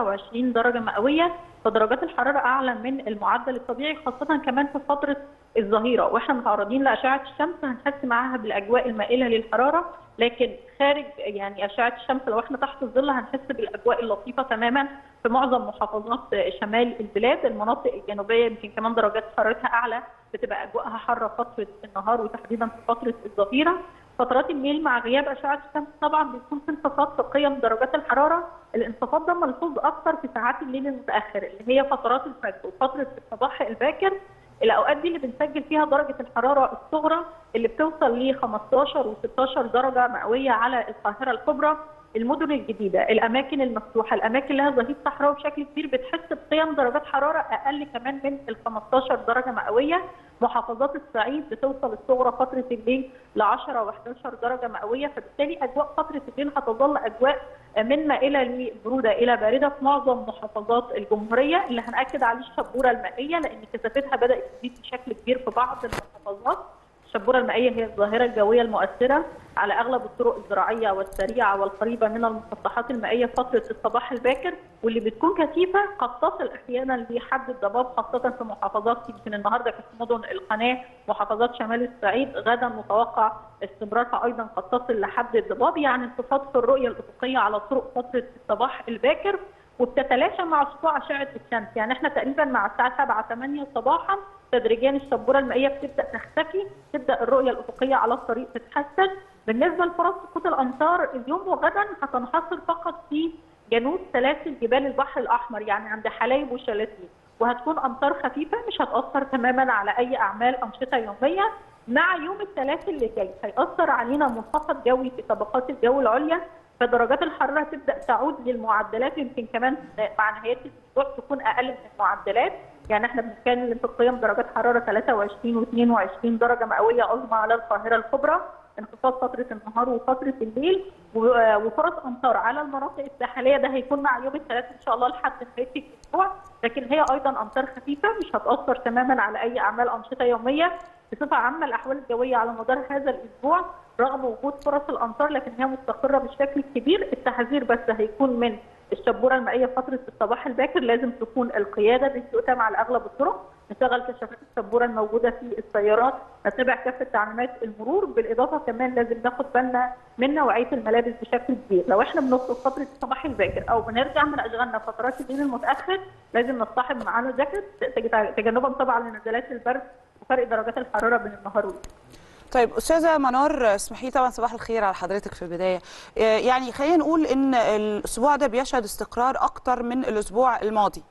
26 درجه مئويه فدرجات الحراره اعلى من المعدل الطبيعي خاصه كمان في فتره الظهيره واحنا متعرضين لاشعه الشمس هنحس معاها بالاجواء المائله للحراره لكن خارج يعني اشعه الشمس لو احنا تحت الظل هنحس بالاجواء اللطيفه تماما في معظم محافظات شمال البلاد المناطق الجنوبيه يمكن كمان درجات حرارتها اعلى بتبقى اجواءها حاره فتره النهار وتحديدا في فتره الظهيره فترات الليل مع غياب اشعه الشمس طبعا بيكون في انخفاض في قيم درجات الحراره الانخفاض ده ملحوظ اكثر في ساعات الليل المتاخر اللي هي فترات الفجر وفتره الصباح الباكر الاوقات دي اللي بنسجل فيها درجه الحراره الصغرى اللي بتوصل ل 15 و16 درجه مئويه على القاهره الكبرى المدن الجديده الاماكن المفتوحه الاماكن اللي لها ظهير صحراوي بشكل كبير بتحس بقيم درجات حراره اقل كمان من ال 15 درجه مئويه محافظات الصعيد بتوصل الصغرى فتره الليل ل 10 و11 درجه مئويه فبالتالي اجواء فتره الليل هتظل اجواء من مائله لبروده الى بارده في معظم محافظات الجمهوريه اللي هناكد عليه الشبوره المائيه لان كثافتها بدات تزيد بشكل كبير في بعض المحافظات الشبوره المائيه هي الظاهره الجويه المؤثره على اغلب الطرق الزراعيه والسريعه والقريبه من المسطحات المائيه فتره الصباح الباكر واللي بتكون كثيفه قد تصل احيانا لحد الضباب خاصه في محافظات يمكن النهارده كانت مدن القناه محافظات شمال الصعيد غدا متوقع استمرارها ايضا قد تصل لحد الضباب يعني انخفاض في الرؤيه الافقيه على طرق فتره الصباح الباكر وبتتلاشى مع سطوع اشعه الشمس يعني احنا تقريبا مع الساعه 7 8 صباحا تدريجيا الشبوره المائيه بتبدا تختفي تبدا الرؤيه الافقيه على الطريق تتحسن بالنسبه لفرص سقوط الامطار اليوم وغدا هتنحصر فقط في جنوب سلاسل جبال البحر الاحمر يعني عند حلايب وشلاتين وهتكون امطار خفيفه مش هتاثر تماما على اي اعمال انشطه يوميه مع يوم الثلاث اللي جاي هيأثر علينا منخفض جوي في طبقات الجو العليا فدرجات الحراره تبدا تعود للمعدلات يمكن كمان مع نهايه الاسبوع تكون اقل من المعدلات يعني احنا بنتكلم في قيم درجات حراره 23 و22 درجه مئويه عظمى على القاهره الكبرى انخفاض فتره النهار وفتره الليل و- وفرص امطار على المناطق الساحليه ده هيكون مع يوم الثلاث ان شاء الله لحد نهايه الاسبوع لكن هي ايضا امطار خفيفه مش هتاثر تماما على اي اعمال انشطه يوميه بصفه عامه الاحوال الجويه على مدار هذا الاسبوع رغم وجود فرص الامطار لكن هي مستقره بشكل كبير التحذير بس هيكون من الشبوره المائيه فتره الصباح الباكر لازم تكون القياده بهدوء تام على اغلب الطرق نشغل كشافات الشبوره الموجوده في السيارات نتبع كافه تعليمات المرور بالاضافه كمان لازم ناخد بالنا من نوعيه الملابس بشكل كبير لو احنا بنخرج فتره الصباح الباكر او بنرجع من اشغالنا فترات الليل المتاخر لازم نصطحب معانا جاكيت تجنبا طبعا لنزلات البرد وفرق درجات الحراره بين النهار والليل طيب استاذه منار اسمحي لي طبعا صباح الخير على حضرتك في البدايه آه، يعني خلينا نقول ان الاسبوع ده بيشهد استقرار اكتر من الاسبوع الماضي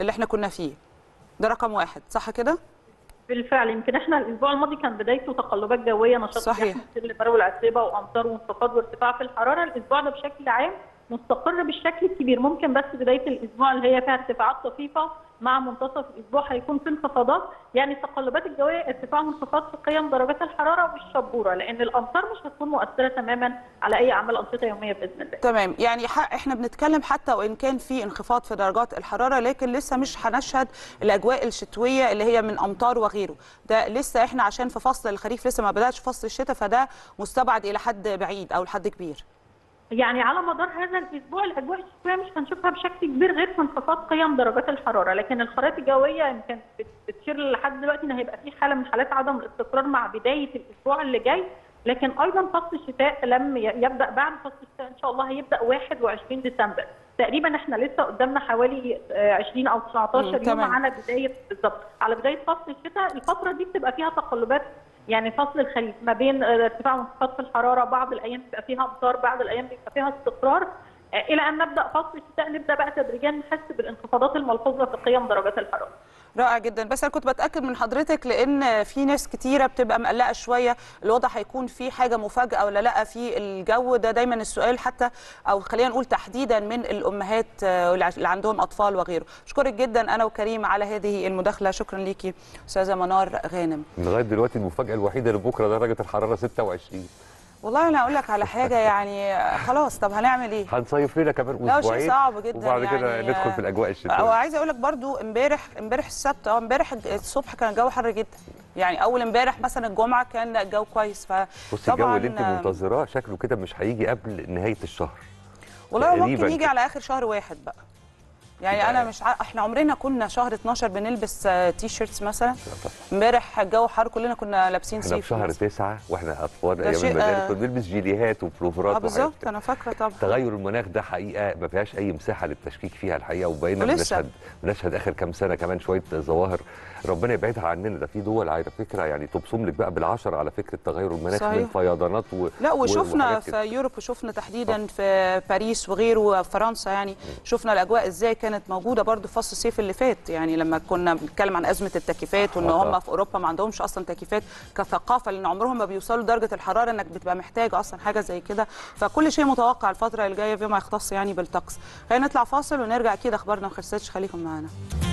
اللي احنا كنا فيه ده رقم واحد صح كده بالفعل يمكن احنا الاسبوع الماضي كان بدايته تقلبات جويه نشاط صحيح. مثل البرد والعتبه وامطار وانخفاض وارتفاع في الحراره الاسبوع ده بشكل عام مستقر بالشكل الكبير ممكن بس بدايه الاسبوع اللي هي فيها ارتفاعات طفيفه مع منتصف الاسبوع هيكون في انخفاضات يعني التقلبات الجويه ارتفاع وانخفاض في قيم درجات الحراره والشبوره لان الامطار مش هتكون مؤثره تماما على اي اعمال انشطه يوميه باذن الله تمام يعني ح- احنا بنتكلم حتى وان كان في انخفاض في درجات الحراره لكن لسه مش هنشهد الاجواء الشتويه اللي هي من امطار وغيره ده لسه احنا عشان في فصل الخريف لسه ما بداش فصل الشتاء فده مستبعد الى حد بعيد او لحد كبير يعني على مدار هذا الاسبوع الاجواء الشتويه مش هنشوفها بشكل كبير غير في انخفاض قيم درجات الحراره لكن الخرائط الجويه يمكن بت- بتشير لحد دلوقتي ان هيبقى في حاله من حالات عدم الاستقرار مع بدايه الاسبوع اللي جاي لكن ايضا فصل الشتاء لم ي- يبدا بعد فصل الشتاء ان شاء الله هيبدا 21 ديسمبر تقريبا احنا لسه قدامنا حوالي آه، 20 او 19 مم، يوم تمام. على بدايه بالظبط على بدايه فصل الشتاء الفتره دي بتبقى فيها تقلبات يعني فصل الخريف ما بين آه، ارتفاع وانخفاض في الحراره بعض الايام بيبقى فيها امطار بعض الايام بيبقى فيها استقرار آه، الى ان نبدا فصل الشتاء نبدا بقى تدريجيا نحس بالانخفاضات الملحوظه في قيم درجات الحراره رائع جدا بس انا كنت بتاكد من حضرتك لان في ناس كتيره بتبقى مقلقه شويه الوضع هيكون في حاجه مفاجاه ولا لا في الجو ده دايما السؤال حتى او خلينا نقول تحديدا من الامهات آه، اللي عندهم اطفال وغيره اشكرك جدا انا وكريم على هذه المداخله شكرا ليكي استاذه منار غانم لغايه دلوقتي المفاجاه الوحيده لبكره درجه الحراره 26 والله انا اقول لك على حاجه يعني آه، خلاص طب هنعمل ايه هنصيف لنا كمان لا اسبوعين شيء صعب جدا وبعد كده يعني ندخل في الاجواء هو الشتويه عايزه اقول لك برضو امبارح امبارح السبت اه امبارح الصبح كان الجو حر جدا يعني اول امبارح مثلا الجمعه كان الجو كويس ف بصي الجو طبعاً، اللي انت آه، منتظراه شكله كده مش هيجي قبل نهايه الشهر والله ممكن تقريباً يجي كده. على اخر شهر واحد بقى يعني يبقى- انا مش ع... احنا عمرنا كنا شهر 12 بنلبس آه، تي شيرتس مثلا امبارح الجو حر كلنا كنا لابسين احنا صيف في شهر مثلاً. تسعة واحنا اطفال ده ايام شيء، المدارس آه، كنا بنلبس جيليهات وبلوفرات اه وحاجات بالظبط كده. انا فاكره طبعا تغير المناخ ده حقيقه ما فيهاش اي مساحه للتشكيك فيها الحقيقه وبقينا ولسه. بنشهد بنشهد اخر كام سنه كمان شويه ظواهر ربنا يبعدها عننا ده في دول على فكره يعني تبصم لك بقى بالعشر على فكره تغير المناخ صحيح. من فيضانات و... لا و- وشفنا وحاجات في كده. يوروب وشفنا تحديدا في باريس وغيره وفرنسا يعني شفنا الاجواء ازاي كانت موجوده برضو في فصل الصيف اللي فات يعني لما كنا بنتكلم عن ازمه التكييفات وان آه. هم في اوروبا ما عندهمش اصلا تكييفات كثقافه لان عمرهم ما بيوصلوا لدرجه الحراره انك بتبقى محتاج اصلا حاجه زي كده فكل شيء متوقع الفتره اللي جايه فيما يختص يعني بالطقس خلينا نطلع فاصل ونرجع اكيد اخبارنا ما خلصتش خليكم معانا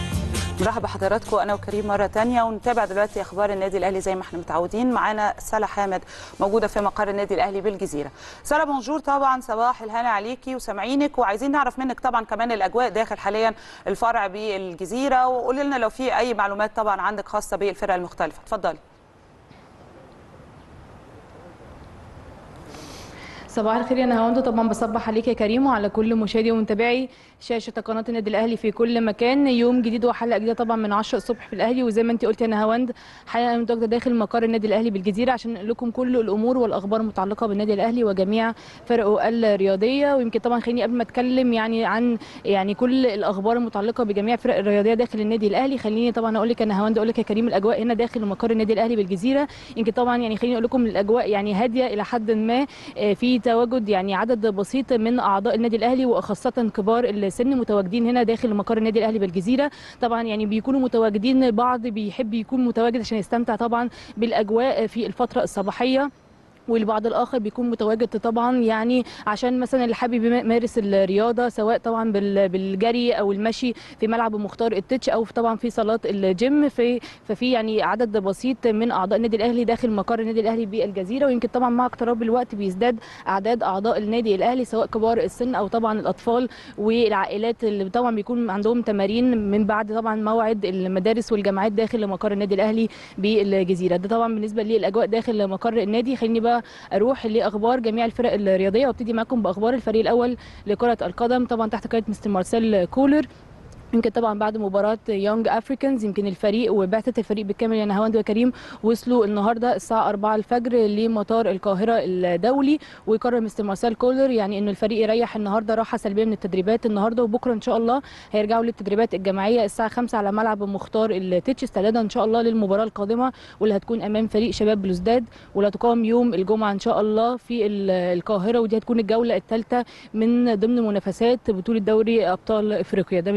مرحبا بحضراتكم انا وكريم مره تانية ونتابع دلوقتي اخبار النادي الاهلي زي ما احنا متعودين معانا سلا حامد موجوده في مقر النادي الاهلي بالجزيره سلا بونجور طبعا صباح الهنا عليكي وسامعينك وعايزين نعرف منك طبعا كمان الاجواء داخل حاليا الفرع بالجزيره وقولي لنا لو في اي معلومات طبعا عندك خاصه بالفرق المختلفه اتفضلي صباح الخير يا نهاوند طبعا بصبح عليك يا كريم وعلى كل مشاهدي ومتابعي شاشه قناه النادي الاهلي في كل مكان يوم جديد وحلقه جديده طبعا من 10 الصبح في الاهلي وزي ما انت قلت يا نهاوند حقيقه انا متواجده داخل مقر النادي الاهلي بالجزيره عشان نقول لكم كل الامور والاخبار المتعلقه بالنادي الاهلي وجميع فرقه الرياضيه ويمكن طبعا خليني قبل ما اتكلم يعني عن يعني كل الاخبار المتعلقه بجميع فرق الرياضيه داخل النادي الاهلي خليني طبعا اقول لك يا نهاوند اقول لك يا كريم الاجواء هنا داخل مقر النادي الاهلي بالجزيره يمكن طبعا يعني خليني اقول لكم الاجواء يعني هاديه الى حد ما آه، في تواجد يعني عدد بسيط من اعضاء النادي الاهلي وخاصه كبار السن متواجدين هنا داخل مقر النادي الاهلي بالجزيره طبعا يعني بيكونوا متواجدين البعض بيحب يكون متواجد عشان يستمتع طبعا بالاجواء في الفتره الصباحيه والبعض الاخر بيكون متواجد طبعا يعني عشان مثلا اللي حابب يمارس الرياضه سواء طبعا بال- بالجري او المشي في ملعب مختار التتش او طبعا في صالات الجيم في ففي يعني عدد بسيط من اعضاء النادي الاهلي داخل مقر النادي الاهلي بالجزيره ويمكن طبعا مع اقتراب الوقت بيزداد اعداد اعضاء النادي الاهلي سواء كبار السن او طبعا الاطفال والعائلات اللي طبعا بيكون عندهم تمارين من بعد طبعا موعد المدارس والجامعات داخل مقر النادي الاهلي بالجزيره ده طبعا بالنسبه للاجواء داخل مقر النادي خليني بقى اروح لاخبار جميع الفرق الرياضيه وابتدي معاكم باخبار الفريق الاول لكره القدم طبعا تحت قياده مستر مارسيل كولر يمكن طبعا بعد مباراة يونج افريكانز يمكن الفريق وبعثة الفريق بالكامل يا نهاوند وكريم وصلوا النهارده الساعة 4 الفجر لمطار القاهرة الدولي ويقرر مستر مارسيل كولر يعني انه الفريق يريح النهارده راحة سلبية من التدريبات النهارده وبكره ان شاء الله هيرجعوا للتدريبات الجماعية الساعة 5 على ملعب مختار التتش استعدادا ان شاء الله للمباراة القادمة واللي هتكون امام فريق شباب بلوزداد واللي هتقام يوم الجمعة ان شاء الله في ال- القاهرة ودي هتكون الجولة الثالثة من ضمن منافسات بطولة دوري ابطال افريقيا ده بالنسبة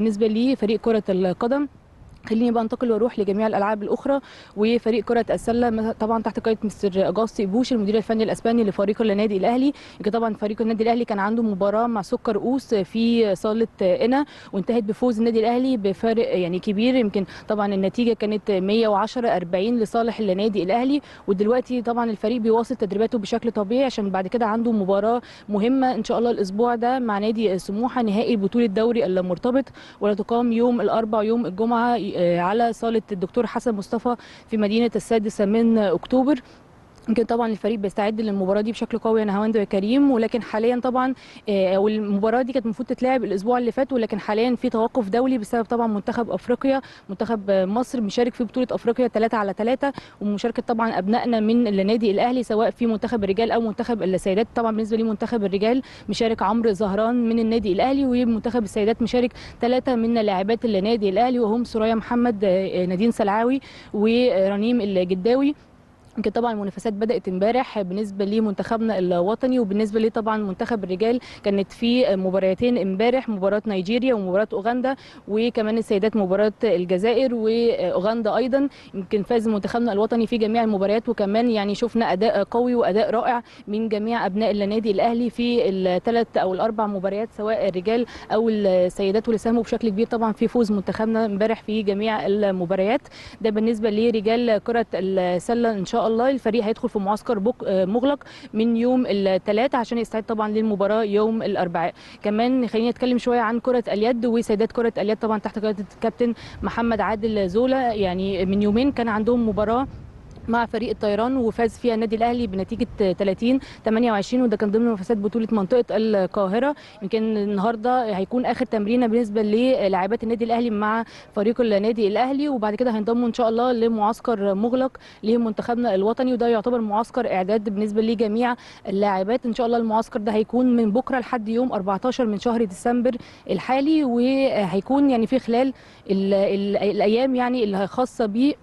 لفريق كره القدم خليني بقى انتقل واروح لجميع الالعاب الاخرى وفريق كره السله طبعا تحت قياده مستر اجاستي بوش المدير الفني الاسباني لفريق النادي الاهلي يمكن طبعا فريق النادي الاهلي كان عنده مباراه مع سكر اوس في صاله قنا وانتهت بفوز النادي الاهلي بفارق يعني كبير يمكن طبعا النتيجه كانت 110 40 لصالح النادي الاهلي ودلوقتي طبعا الفريق بيواصل تدريباته بشكل طبيعي عشان بعد كده عنده مباراه مهمه ان شاء الله الاسبوع ده مع نادي سموحه نهائي بطوله دوري المرتبط ولا تقام يوم الاربعاء يوم الجمعه على صاله الدكتور حسن مصطفى في مدينه السادسه من اكتوبر يمكن طبعا الفريق بيستعد للمباراه دي بشكل قوي يا نهاوند ويا كريم ولكن حاليا طبعا والمباراه دي كانت المفروض تتلعب الاسبوع اللي فات ولكن حاليا في توقف دولي بسبب طبعا منتخب افريقيا منتخب مصر مشارك في بطوله افريقيا 3 على 3 ومشاركه طبعا ابنائنا من النادي الاهلي سواء في منتخب الرجال او منتخب السيدات طبعا بالنسبه لي منتخب الرجال مشارك عمرو زهران من النادي الاهلي ومنتخب السيدات مشارك ثلاثه من لاعبات النادي الاهلي وهم سوريا محمد نادين سلعاوي ورنيم الجداوي يمكن طبعا المنافسات بدات امبارح بالنسبه لمنتخبنا الوطني وبالنسبه لي طبعا منتخب الرجال كانت في مباراتين امبارح مباراه نيجيريا ومباراه اوغندا وكمان السيدات مباراه الجزائر واوغندا ايضا يمكن فاز منتخبنا الوطني في جميع المباريات وكمان يعني شفنا اداء قوي واداء رائع من جميع ابناء النادي الاهلي في الثلاث او الاربع مباريات سواء الرجال او السيدات واللي ساهموا بشكل كبير طبعا في فوز منتخبنا امبارح في جميع المباريات ده بالنسبه لرجال كره السله ان شاء الله الفريق هيدخل في معسكر بك مغلق من يوم الثلاثاء عشان يستعد طبعا للمباراه يوم الاربعاء كمان خلينا نتكلم شويه عن كره اليد وسيدات كره اليد طبعا تحت قياده الكابتن محمد عادل زولا يعني من يومين كان عندهم مباراه مع فريق الطيران وفاز فيها النادي الاهلي بنتيجه 30 28 وده كان ضمن منافسات بطوله منطقه القاهره يمكن النهارده هيكون اخر تمرينه بالنسبه للاعبات النادي الاهلي مع فريق النادي الاهلي وبعد كده هينضموا ان شاء الله لمعسكر مغلق لمنتخبنا الوطني وده يعتبر معسكر اعداد بالنسبه لجميع اللاعبات ان شاء الله المعسكر ده هيكون من بكره لحد يوم 14 من شهر ديسمبر الحالي وهيكون يعني في خلال ال ال الايام يعني اللي خاصه بيه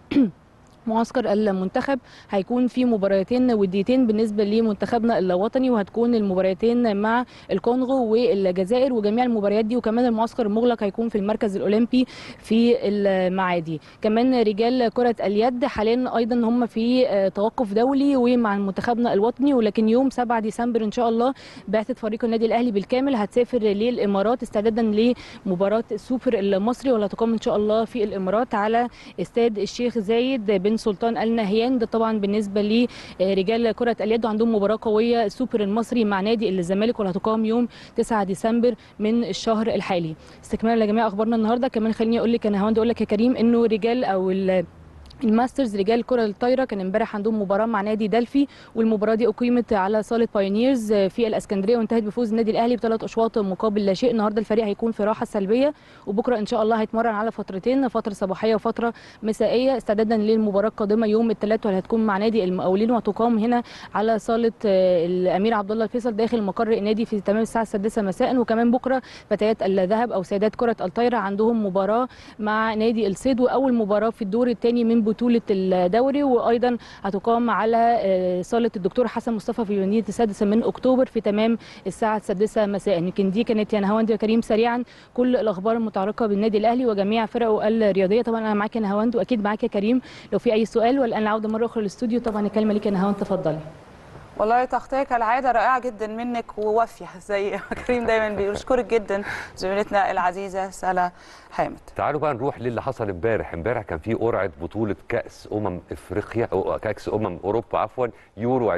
معسكر المنتخب هيكون في مباراتين وديتين بالنسبه لمنتخبنا الوطني وهتكون المباراتين مع الكونغو والجزائر وجميع المباريات دي وكمان المعسكر المغلق هيكون في المركز الاولمبي في المعادي كمان رجال كره اليد حاليا ايضا هم في توقف دولي ومع منتخبنا الوطني ولكن يوم 7 ديسمبر ان شاء الله بعثه فريق النادي الاهلي بالكامل هتسافر للامارات استعدادا لمباراه السوبر المصري واللي هتقام ان شاء الله في الامارات على استاد الشيخ زايد بن سلطان ال نهيان ده طبعا بالنسبه لرجال كره اليد عندهم مباراه قويه السوبر المصري مع نادي الزمالك واللي هتقام يوم 9 ديسمبر من الشهر الحالي استكمالا لجميع اخبارنا النهارده كمان خليني اقول لك انا هوند اقول لك يا كريم انه رجال او الماسترز رجال كره الطايره كان امبارح عندهم مباراه مع نادي دلفي والمباراه دي اقيمت على صاله بايونيرز في الاسكندريه وانتهت بفوز النادي الاهلي بثلاث اشواط مقابل لا شيء النهارده الفريق هيكون في راحه سلبيه وبكره ان شاء الله هيتمرن على فترتين فتره صباحيه وفتره مسائيه استعدادا للمباراه القادمه يوم الثلاث واللي هتكون مع نادي المقاولين وهتقام هنا على صاله الامير عبد الله الفيصل داخل مقر النادي في تمام الساعه السادسه مساء وكمان بكره فتيات الذهب او سيدات كره الطايره عندهم مباراه مع نادي الصيد واول مباراه في الدور الثاني من بطوله الدوري وايضا هتقام على صاله الدكتور حسن مصطفى في مدينه السادسه من اكتوبر في تمام الساعه السادسه مساء يمكن دي كانت يا نهاوند يا كريم سريعا كل الاخبار المتعلقه بالنادي الاهلي وجميع فرقه الرياضيه طبعا انا معاك يا نهاوند واكيد معاك يا كريم لو في اي سؤال والان العوده مره اخرى للاستوديو طبعا الكلمه ليك يا نهاوند تفضلي والله تغطيه كالعاده رائعه جدا منك ووافيه زي كريم دايما بيقول اشكرك جدا زميلتنا العزيزه سلا حامد تعالوا بقى نروح للي حصل امبارح امبارح كان في قرعه بطوله كاس امم افريقيا او كاس امم اوروبا عفوا يورو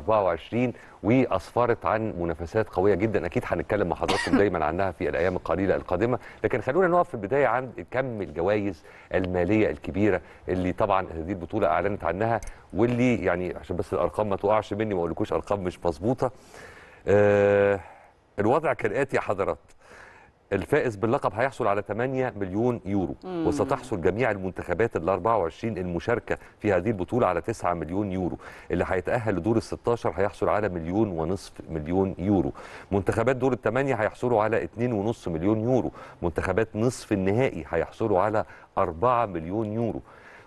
2024 واسفرت عن منافسات قويه جدا اكيد هنتكلم مع حضراتكم دايما عنها في الايام القليله القادمه لكن خلونا نقف في البدايه عند كم الجوائز الماليه الكبيره اللي طبعا هذه البطوله اعلنت عنها واللي يعني عشان بس الارقام ما تقعش مني ما اقولكوش ارقام مش مظبوطه آه الوضع كالاتي يا حضرات الفائز باللقب هيحصل على 8 مليون يورو مم. وستحصل جميع المنتخبات ال 24 المشاركه في هذه البطوله على 9 مليون يورو اللي هيتاهل لدور ال 16 هيحصل على مليون ونصف مليون يورو منتخبات دور الثمانيه هيحصلوا على 2.5 مليون يورو منتخبات نصف النهائي هيحصلوا على 4 مليون يورو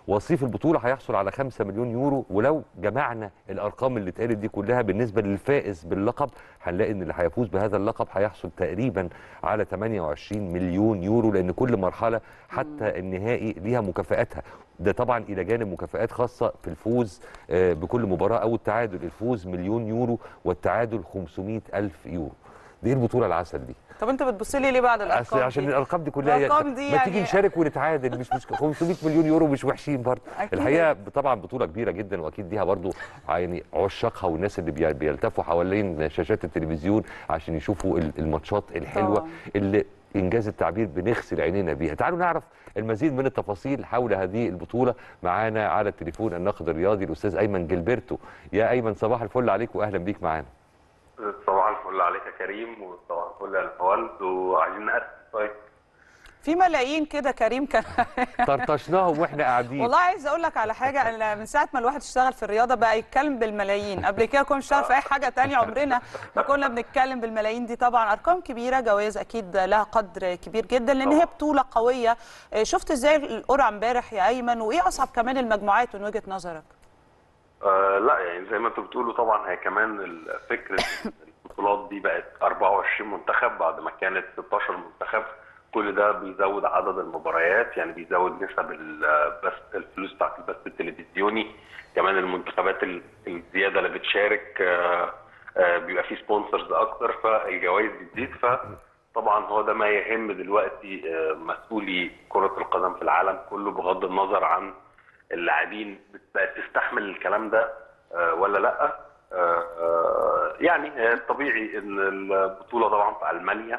وصيف البطوله هيحصل على 5 مليون يورو ولو جمعنا الارقام اللي اتقالت دي كلها بالنسبه للفائز باللقب هنلاقي ان اللي هيفوز بهذا اللقب هيحصل تقريبا على 28 مليون يورو لان كل مرحله حتى النهائي ليها مكافآتها ده طبعا الى جانب مكافآت خاصه في الفوز آه، بكل مباراه او التعادل الفوز مليون يورو والتعادل 500 الف يورو دي البطوله العسل دي طب انت بتبص لي ليه بعد أصل الارقام عشان دي؟ الارقام دي كلها الأرقام دي ما تيجي يعني- نشارك ونتعادل مش مش 500 مليون يورو مش وحشين برضه أكيد. الحقيقه طبعا بطوله كبيره جدا واكيد ليها برضه يعني عشاقها والناس اللي بي- بيلتفوا حوالين شاشات التلفزيون عشان يشوفوا ال- الماتشات الحلوه طبعاً. اللي انجاز التعبير بنغسل عينينا بيها تعالوا نعرف المزيد من التفاصيل حول هذه البطوله معانا على التليفون الناقد الرياضي الاستاذ ايمن جilberto يا ايمن صباح الفل عليك واهلا بيك معانا صباح الفل عليك يا كريم وصباح الفل على الفوالد وعايزين نقسم طيب في ملايين كده كريم كان طرطشناهم واحنا قاعدين والله عايز اقول لك على حاجه انا من ساعه ما الواحد اشتغل في الرياضه بقى يتكلم بالملايين قبل كده كنا بنشتغل في اي حاجه تانية عمرنا ما كنا بنتكلم بالملايين دي طبعا ارقام كبيره جوائز اكيد لها قدر كبير جدا لان هي بطوله قويه آه، شفت ازاي القرعه امبارح يا ايمن وايه اصعب كمان المجموعات من وجهه نظرك آه لا يعني زي ما انتوا بتقولوا طبعا هي كمان ال- فكره البطولات دي بقت 24 منتخب بعد ما كانت 16 منتخب كل ده بيزود عدد المباريات يعني بيزود نسب البث الفلوس بتاعت البث التلفزيوني كمان المنتخبات ال- الزياده اللي بتشارك آه، آه، بيبقى فيه سبونسرز اكتر فالجوائز بتزيد فطبعا هو ده ما يهم دلوقتي آه، مسؤولي كره القدم في العالم كله بغض النظر عن اللاعبين بقت تستحمل الكلام ده آه، ولا لا آه، آه، يعني آه، طبيعي ان البطوله طبعا في المانيا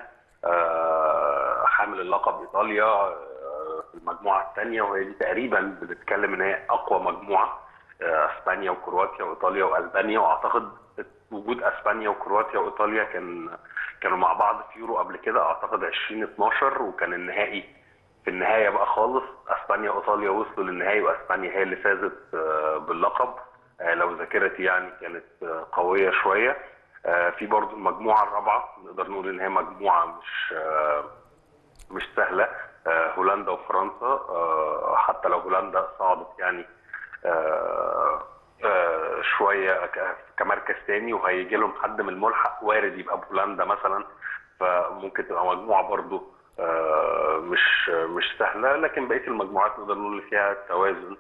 آه، حامل اللقب ايطاليا آه، في المجموعه الثانيه وهي دي تقريبا بنتكلم ان هي اقوى مجموعه آه، اسبانيا وكرواتيا وايطاليا والبانيا واعتقد وجود اسبانيا وكرواتيا وايطاليا كان كانوا مع بعض في يورو قبل كده اعتقد 2012 وكان النهائي في النهايه بقى خالص اسبانيا وايطاليا وصلوا للنهائي واسبانيا هي اللي فازت آه، باللقب آه، لو ذاكرتي يعني كانت آه، قويه شويه آه، في برضو المجموعه الرابعه نقدر نقول ان هي مجموعه مش آه، مش سهله آه، هولندا وفرنسا آه، حتى لو هولندا صعدت يعني آه، آه، شويه ك- كمركز تاني وهيجي لهم حد من الملحق وارد يبقى بهولندا مثلا فممكن تبقى مجموعه برضو آه، مش مش سهله لكن بقيه المجموعات نقدر نقول اللي فيها توازن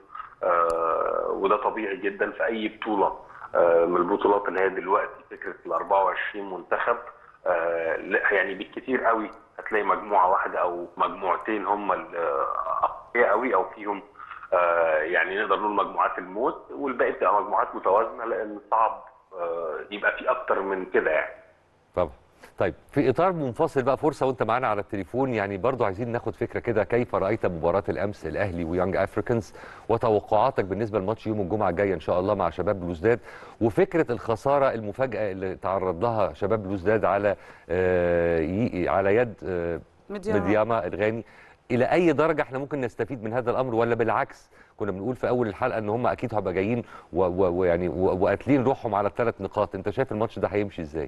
آه، وده طبيعي جدا في اي بطوله آه، من البطولات اللي هي دلوقتي فكره ال 24 منتخب آه، لا يعني بالكثير قوي هتلاقي مجموعه واحده او مجموعتين هم الاقوياء قوي او فيهم آه، يعني نقدر نقول مجموعات الموت والباقي بتبقى مجموعات متوازنه لان صعب آه، يبقى في اكتر من كده يعني طبعا طيب في اطار منفصل بقى فرصه وانت معانا على التليفون يعني برضو عايزين ناخد فكره كده كيف رايت مباراه الامس الاهلي ويانج افريكانز وتوقعاتك بالنسبه لماتش يوم الجمعه الجايه ان شاء الله مع شباب بلوزداد وفكره الخساره المفاجاه اللي تعرض لها شباب بلوزداد على آه ي- على يد آه مدياما. مدياما الغاني الى اي درجه احنا ممكن نستفيد من هذا الامر ولا بالعكس كنا بنقول في اول الحلقه ان هم اكيد هيبقى جايين و- و- ويعني و- وقاتلين روحهم على الثلاث نقاط انت شايف الماتش ده هيمشي ازاي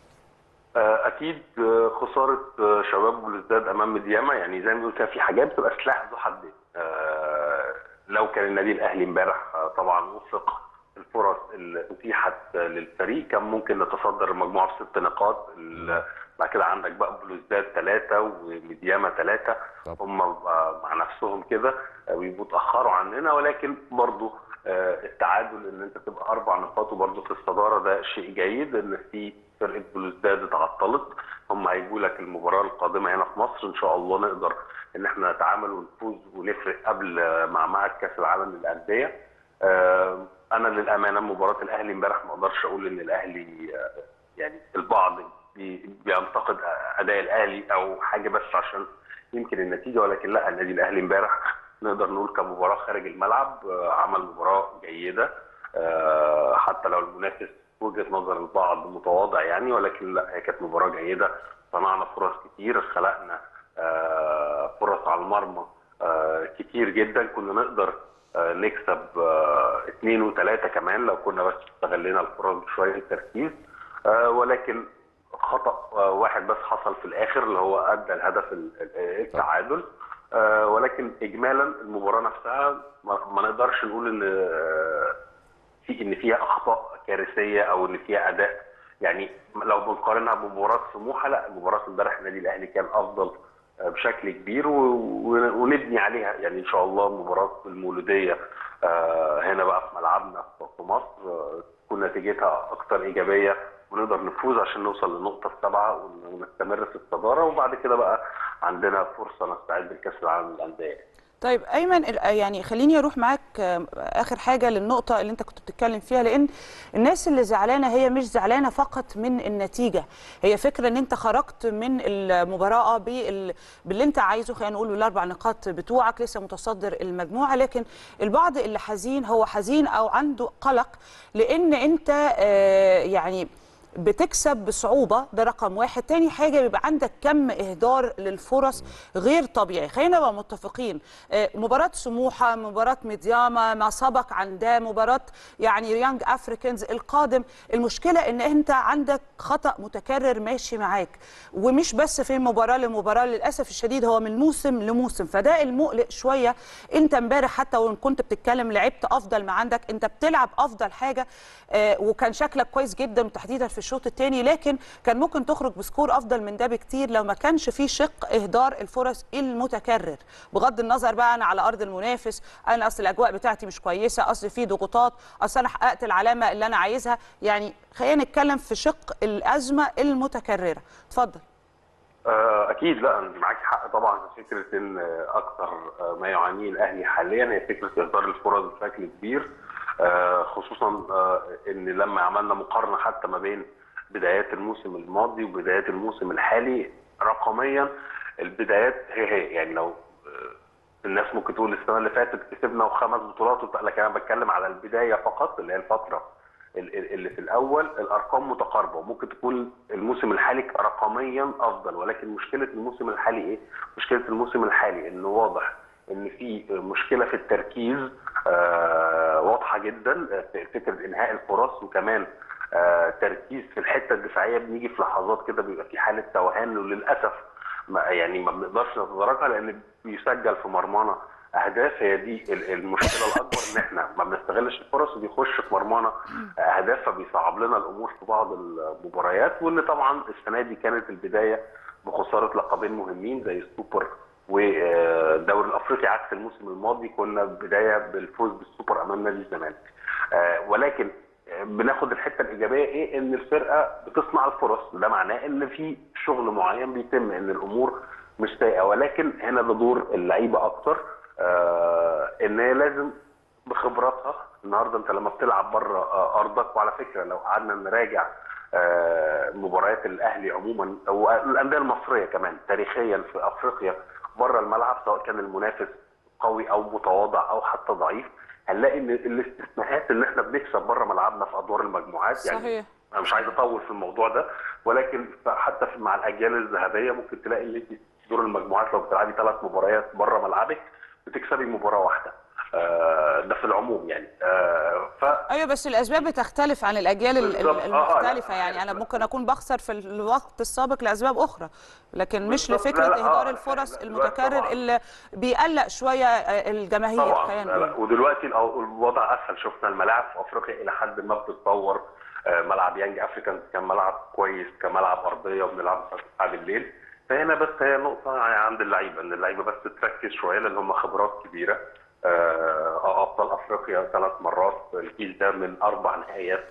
آه، اكيد آه، خساره آه، شباب بلوزداد امام مدياما يعني زي ما بنقول كده في حاجات بتبقى سلاح ذو حدين آه، لو كان النادي الاهلي امبارح آه، طبعا وفق الفرص اللي اتيحت آه، للفريق كان ممكن نتصدر المجموعه بست نقاط ال- بعد كده عندك بقى بلوزداد ثلاثه ومدياما ثلاثه هم آه، مع نفسهم كده آه، بيبقوا اتاخروا عننا ولكن برضو آه، التعادل ان انت تبقى اربع نقاط وبرضه في الصداره ده شيء جيد ان في فرقه بلوزداد اتعطلت هم هيجوا لك المباراه القادمه هنا في مصر ان شاء الله نقدر ان احنا نتعامل ونفوز ونفرق قبل آه، مع معهد كاس العالم للانديه آه، انا للامانه مباراه الاهلي امبارح ما اقدرش اقول ان الاهلي آه، يعني البعض بي- بينتقد اداء الاهلي او حاجه بس عشان يمكن النتيجه ولكن لا النادي الاهلي امبارح نقدر نقول كمباراه خارج الملعب آه، عمل مباراه جيده آه، حتى لو المنافس وجهه نظر البعض متواضع يعني ولكن لا هي كانت مباراه جيده صنعنا فرص كتير خلقنا آه، فرص على المرمى آه، كتير جدا كنا نقدر آه، نكسب آه، اثنين وثلاثه كمان لو كنا بس استغلينا الفرص بشويه تركيز آه، ولكن خطا آه، واحد بس حصل في الاخر اللي هو ادى الهدف ال- ال- التعادل آه، ولكن اجمالا المباراه نفسها ما ما نقدرش نقول ان آه، في ان فيها اخطاء كارثيه او ان فيها اداء يعني لو بنقارنها بمباراه سموحه لا مباراه امبارح النادي الاهلي كان افضل آه، بشكل كبير و- و- ونبني عليها يعني ان شاء الله مباراه المولوديه آه، هنا بقى في ملعبنا في مصر آه، تكون نتيجتها اكثر ايجابيه ونقدر نفوز عشان نوصل للنقطه السابعه ون- ونستمر في الصداره وبعد كده بقى عندنا فرصه نستعد لكاس العالم للانديه طيب ايمن ال- يعني خليني اروح معاك آه، اخر حاجه للنقطه اللي انت كنت بتتكلم فيها لان الناس اللي زعلانه هي مش زعلانه فقط من النتيجه هي فكره ان انت خرجت من المباراه بال- باللي انت عايزه خلينا نقول بالاربع نقاط بتوعك لسه متصدر المجموعه لكن البعض اللي حزين هو حزين او عنده قلق لان انت آه، يعني بتكسب بصعوبة ده رقم واحد تاني حاجة بيبقى عندك كم إهدار للفرص غير طبيعي خلينا نبقى متفقين آه، مباراة سموحة مباراة ميدياما ما سبق عن ده مباراة يعني يانج أفريكانز القادم المشكلة إن أنت عندك خطأ متكرر ماشي معاك ومش بس في مباراة لمباراة للأسف الشديد هو من موسم لموسم فده المقلق شوية أنت امبارح حتى وإن كنت بتتكلم لعبت أفضل ما عندك أنت بتلعب أفضل حاجة آه، وكان شكلك كويس جدا تحديدا في الشوط الثاني لكن كان ممكن تخرج بسكور افضل من ده بكتير لو ما كانش في شق اهدار الفرص المتكرر بغض النظر بقى انا على ارض المنافس انا اصل الاجواء بتاعتي مش كويسه اصل في ضغوطات اصل انا حققت العلامه اللي انا عايزها يعني خلينا نتكلم في شق الازمه المتكرره اتفضل آه، اكيد لا انت معاكي حق طبعا في فكره ان آه، اكثر آه، ما يعانيه الاهلي حاليا هي فكره اهدار الفرص بشكل كبير آه، خصوصا آه، ان لما عملنا مقارنه حتى ما بين بدايات الموسم الماضي وبدايات الموسم الحالي رقميا البدايات هي هي يعني لو آه، الناس ممكن تقول السنه اللي فاتت كسبنا وخمس بطولات وبتاع، لكن انا بتكلم على البدايه فقط اللي هي الفتره ال- ال- اللي في الاول الارقام متقاربه وممكن تكون الموسم الحالي رقميا افضل ولكن مشكله الموسم الحالي ايه؟ مشكله الموسم الحالي انه واضح ان في مشكله في التركيز آه واضحه جدا آه، في فكره انهاء الفرص وكمان آه تركيز في الحته الدفاعيه بنيجي في لحظات كده بيبقى في حاله توهان وللاسف ما يعني ما بنقدرش نتداركها لان بيسجل في مرمانا اهداف هي دي ال- المشكله الاكبر ان احنا ما بنستغلش الفرص وبيخش في مرمانا اهداف فبيصعب لنا الامور في بعض المباريات واللي طبعا السنه دي كانت البدايه بخساره لقبين مهمين زي السوبر والدوري الافريقي عكس الموسم الماضي كنا بدايه بالفوز بالسوبر امام نادي الزمالك آه، ولكن آه، بناخد الحته الايجابيه ايه ان الفرقه بتصنع الفرص ده معناه ان في شغل معين بيتم ان الامور مش سيئه ولكن هنا ده دور اللعيبه اكتر آه، ان هي لازم بخبراتها النهارده انت لما بتلعب بره آه، ارضك وعلى فكره لو قعدنا نراجع آه، مباريات الاهلي عموما او الانديه المصريه كمان تاريخيا في افريقيا بره الملعب سواء كان المنافس قوي او متواضع او حتى ضعيف هنلاقي ان الاستثناءات ان احنا بنكسب بره ملعبنا في ادوار المجموعات يعني صحيح انا مش عايز اطول في الموضوع ده ولكن حتى في مع الاجيال الذهبيه ممكن تلاقي ان انت دور المجموعات لو بتلعبي ثلاث مباريات بره ملعبك بتكسبي مباراه واحده آه، ده في العموم يعني آه، ف ايوه بس الاسباب بتختلف عن الاجيال ال- ال- بالظبط. آه، آه، لا. المختلفه يعني انا ممكن اكون بخسر في الوقت السابق لاسباب اخرى لكن مش بالظبط. لفكره لا، لا، اهدار آه، الفرص لا، المتكرر طبعاً. اللي بيقلق شويه آه، الجماهير طبعا خلينا لا لا نقول ودلوقتي الأو- الوضع اسهل شفنا الملاعب في افريقيا الى حد ما بتتطور آه، ملعب يانج افريكان كان ملعب كويس كملعب ارضيه وبنلعب الساعه بالليل فهنا بس هي نقطه يعني عند اللعيبه ان اللعيبه بس تركز شويه لان هم خبرات كبيره آه، ابطال افريقيا ثلاث مرات الجيل ده من اربع نهائيات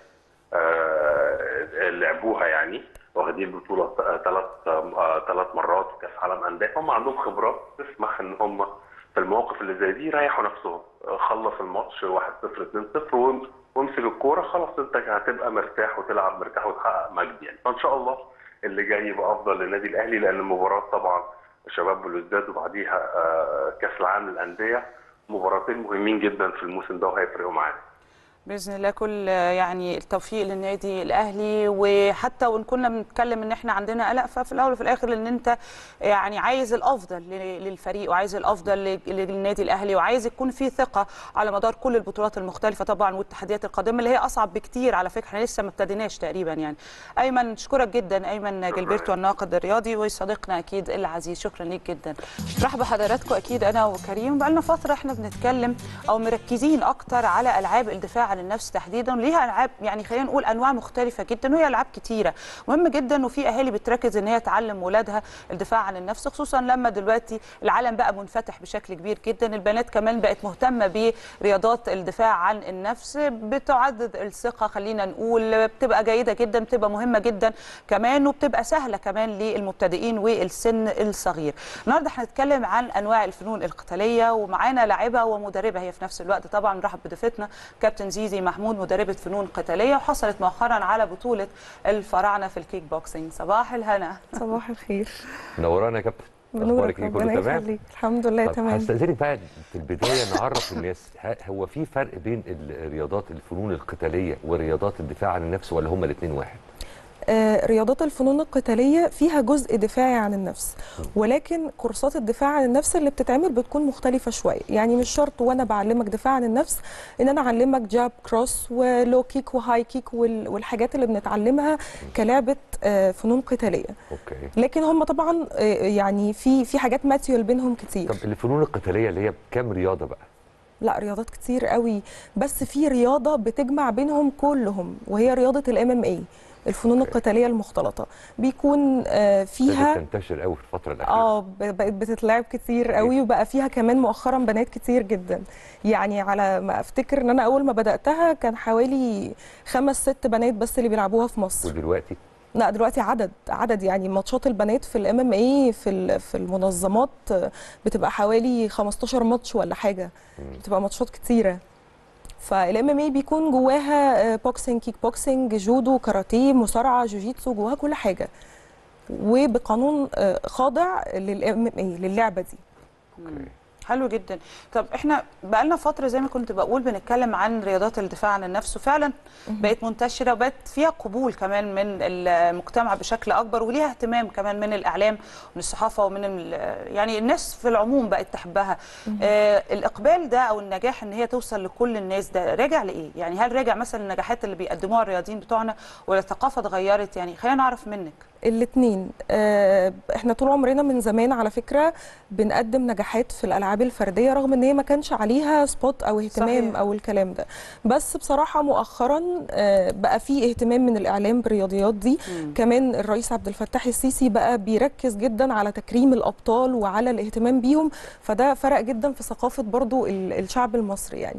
آه، لعبوها يعني واخدين البطوله ثلاث ثلاث مرات كاس عالم انديه هم عندهم خبرات تسمح ان هم في المواقف اللي زي دي يريحوا نفسهم آه، خلص الماتش 1-0 2-0 وام- وامسك الكوره خلاص انت هتبقى مرتاح وتلعب مرتاح وتحقق مجد يعني فان شاء الله اللي جاي يبقى افضل للنادي الاهلي لان المباراه طبعا شباب بلوزداد وبعديها آه، كاس العالم للانديه مباراتين مهمين جدا في الموسم ده وهيفرقوا معانا باذن الله كل يعني التوفيق للنادي الاهلي وحتى وان كنا بنتكلم ان احنا عندنا قلق ففي الاول وفي الاخر ان انت يعني عايز الافضل ل- للفريق وعايز الافضل ل- للنادي الاهلي وعايز يكون في ثقه على مدار كل البطولات المختلفه طبعا والتحديات القادمه اللي هي اصعب بكتير على فكره احنا لسه ما ابتديناش تقريبا يعني ايمن نشكرك جدا ايمن جلبرتو الناقد الرياضي وصديقنا اكيد العزيز شكرا ليك جدا مرحبا بحضراتكم اكيد انا وكريم بقالنا فتره احنا بنتكلم او مركزين اكتر على العاب الدفاع عن النفس تحديدا وليها العاب يعني خلينا نقول انواع مختلفه جدا وهي العاب كتيره مهم جدا وفي اهالي بتركز ان هي تعلم ولادها الدفاع عن النفس خصوصا لما دلوقتي العالم بقى منفتح بشكل كبير جدا البنات كمان بقت مهتمه برياضات الدفاع عن النفس بتعدد الثقه خلينا نقول بتبقى جيده جدا بتبقى مهمه جدا كمان وبتبقى سهله كمان للمبتدئين والسن الصغير النهارده هنتكلم عن انواع الفنون القتاليه ومعانا لاعبه ومدربه هي في نفس الوقت طبعا نرحب بضيفتنا كابتن زيزي محمود مدربه فنون قتاليه وحصلت مؤخرا على بطوله الفراعنه في الكيك بوكسينج صباح الهنا صباح الخير نورانا يا كابتن بنورك اخبارك ايه ربنا كله تمام يخليك الحمد لله طب تمام هستأذنك بقى في البدايه نعرف الناس ه- هو في فرق بين الرياضات الفنون القتاليه ورياضات الدفاع عن النفس ولا هما الاثنين واحد؟ آه رياضات الفنون القتالية فيها جزء دفاعي عن النفس ولكن كورسات الدفاع عن النفس اللي بتتعمل بتكون مختلفة شوية يعني مش شرط وانا بعلمك دفاع عن النفس ان انا اعلمك جاب كروس ولو كيك وهاي كيك وال- والحاجات اللي بنتعلمها كلعبة آه فنون قتالية اوكي لكن هم طبعا آه يعني في في حاجات ماتيول بينهم كتير طب الفنون القتاليه اللي هي كام رياضه بقى؟ لا رياضات كتير قوي بس في رياضه بتجمع بينهم كلهم وهي رياضه الام ام اي الفنون القتاليه المختلطه بيكون آه، فيها ابتدت تنتشر قوي في الفتره الاخيره اه ب- بقت بتتلعب كتير قوي وبقى فيها كمان مؤخرا بنات كتير جدا يعني على ما افتكر ان انا اول ما بداتها كان حوالي خمس ست بنات بس اللي بيلعبوها في مصر ودلوقتي لا دلوقتي عدد عدد يعني ماتشات البنات في الام ام اي في ال- في المنظمات بتبقى حوالي 15 ماتش ولا حاجه بتبقى ماتشات كتيره فالام ام اي بيكون جواها بوكسنج كيك بوكسنج جودو كاراتيه مصارعه جوجيتسو جواها كل حاجه وبقانون آه، خاضع للام ام اي للعبه دي حلو جدا طب احنا بقالنا فتره زي ما كنت بقول بنتكلم عن رياضات الدفاع عن النفس وفعلا بقت منتشره وبقت فيها قبول كمان من المجتمع بشكل اكبر وليها اهتمام كمان من الاعلام ومن الصحافه ومن ال- يعني الناس في العموم بقت تحبها آه الاقبال ده او النجاح ان هي توصل لكل الناس ده راجع لايه يعني هل راجع مثلا النجاحات اللي بيقدموها الرياضيين بتوعنا ولا الثقافه اتغيرت يعني خلينا نعرف منك الاثنين احنا طول عمرنا من زمان على فكره بنقدم نجاحات في الالعاب الفرديه رغم ان هي ما كانش عليها سبوت او اهتمام صحيح. او الكلام ده بس بصراحه مؤخرا آه، بقى في اهتمام من الاعلام بالرياضيات دي مم. كمان الرئيس عبد الفتاح السيسي بقى بيركز جدا على تكريم الابطال وعلى الاهتمام بيهم فده فرق جدا في ثقافه برضو ال- الشعب المصري يعني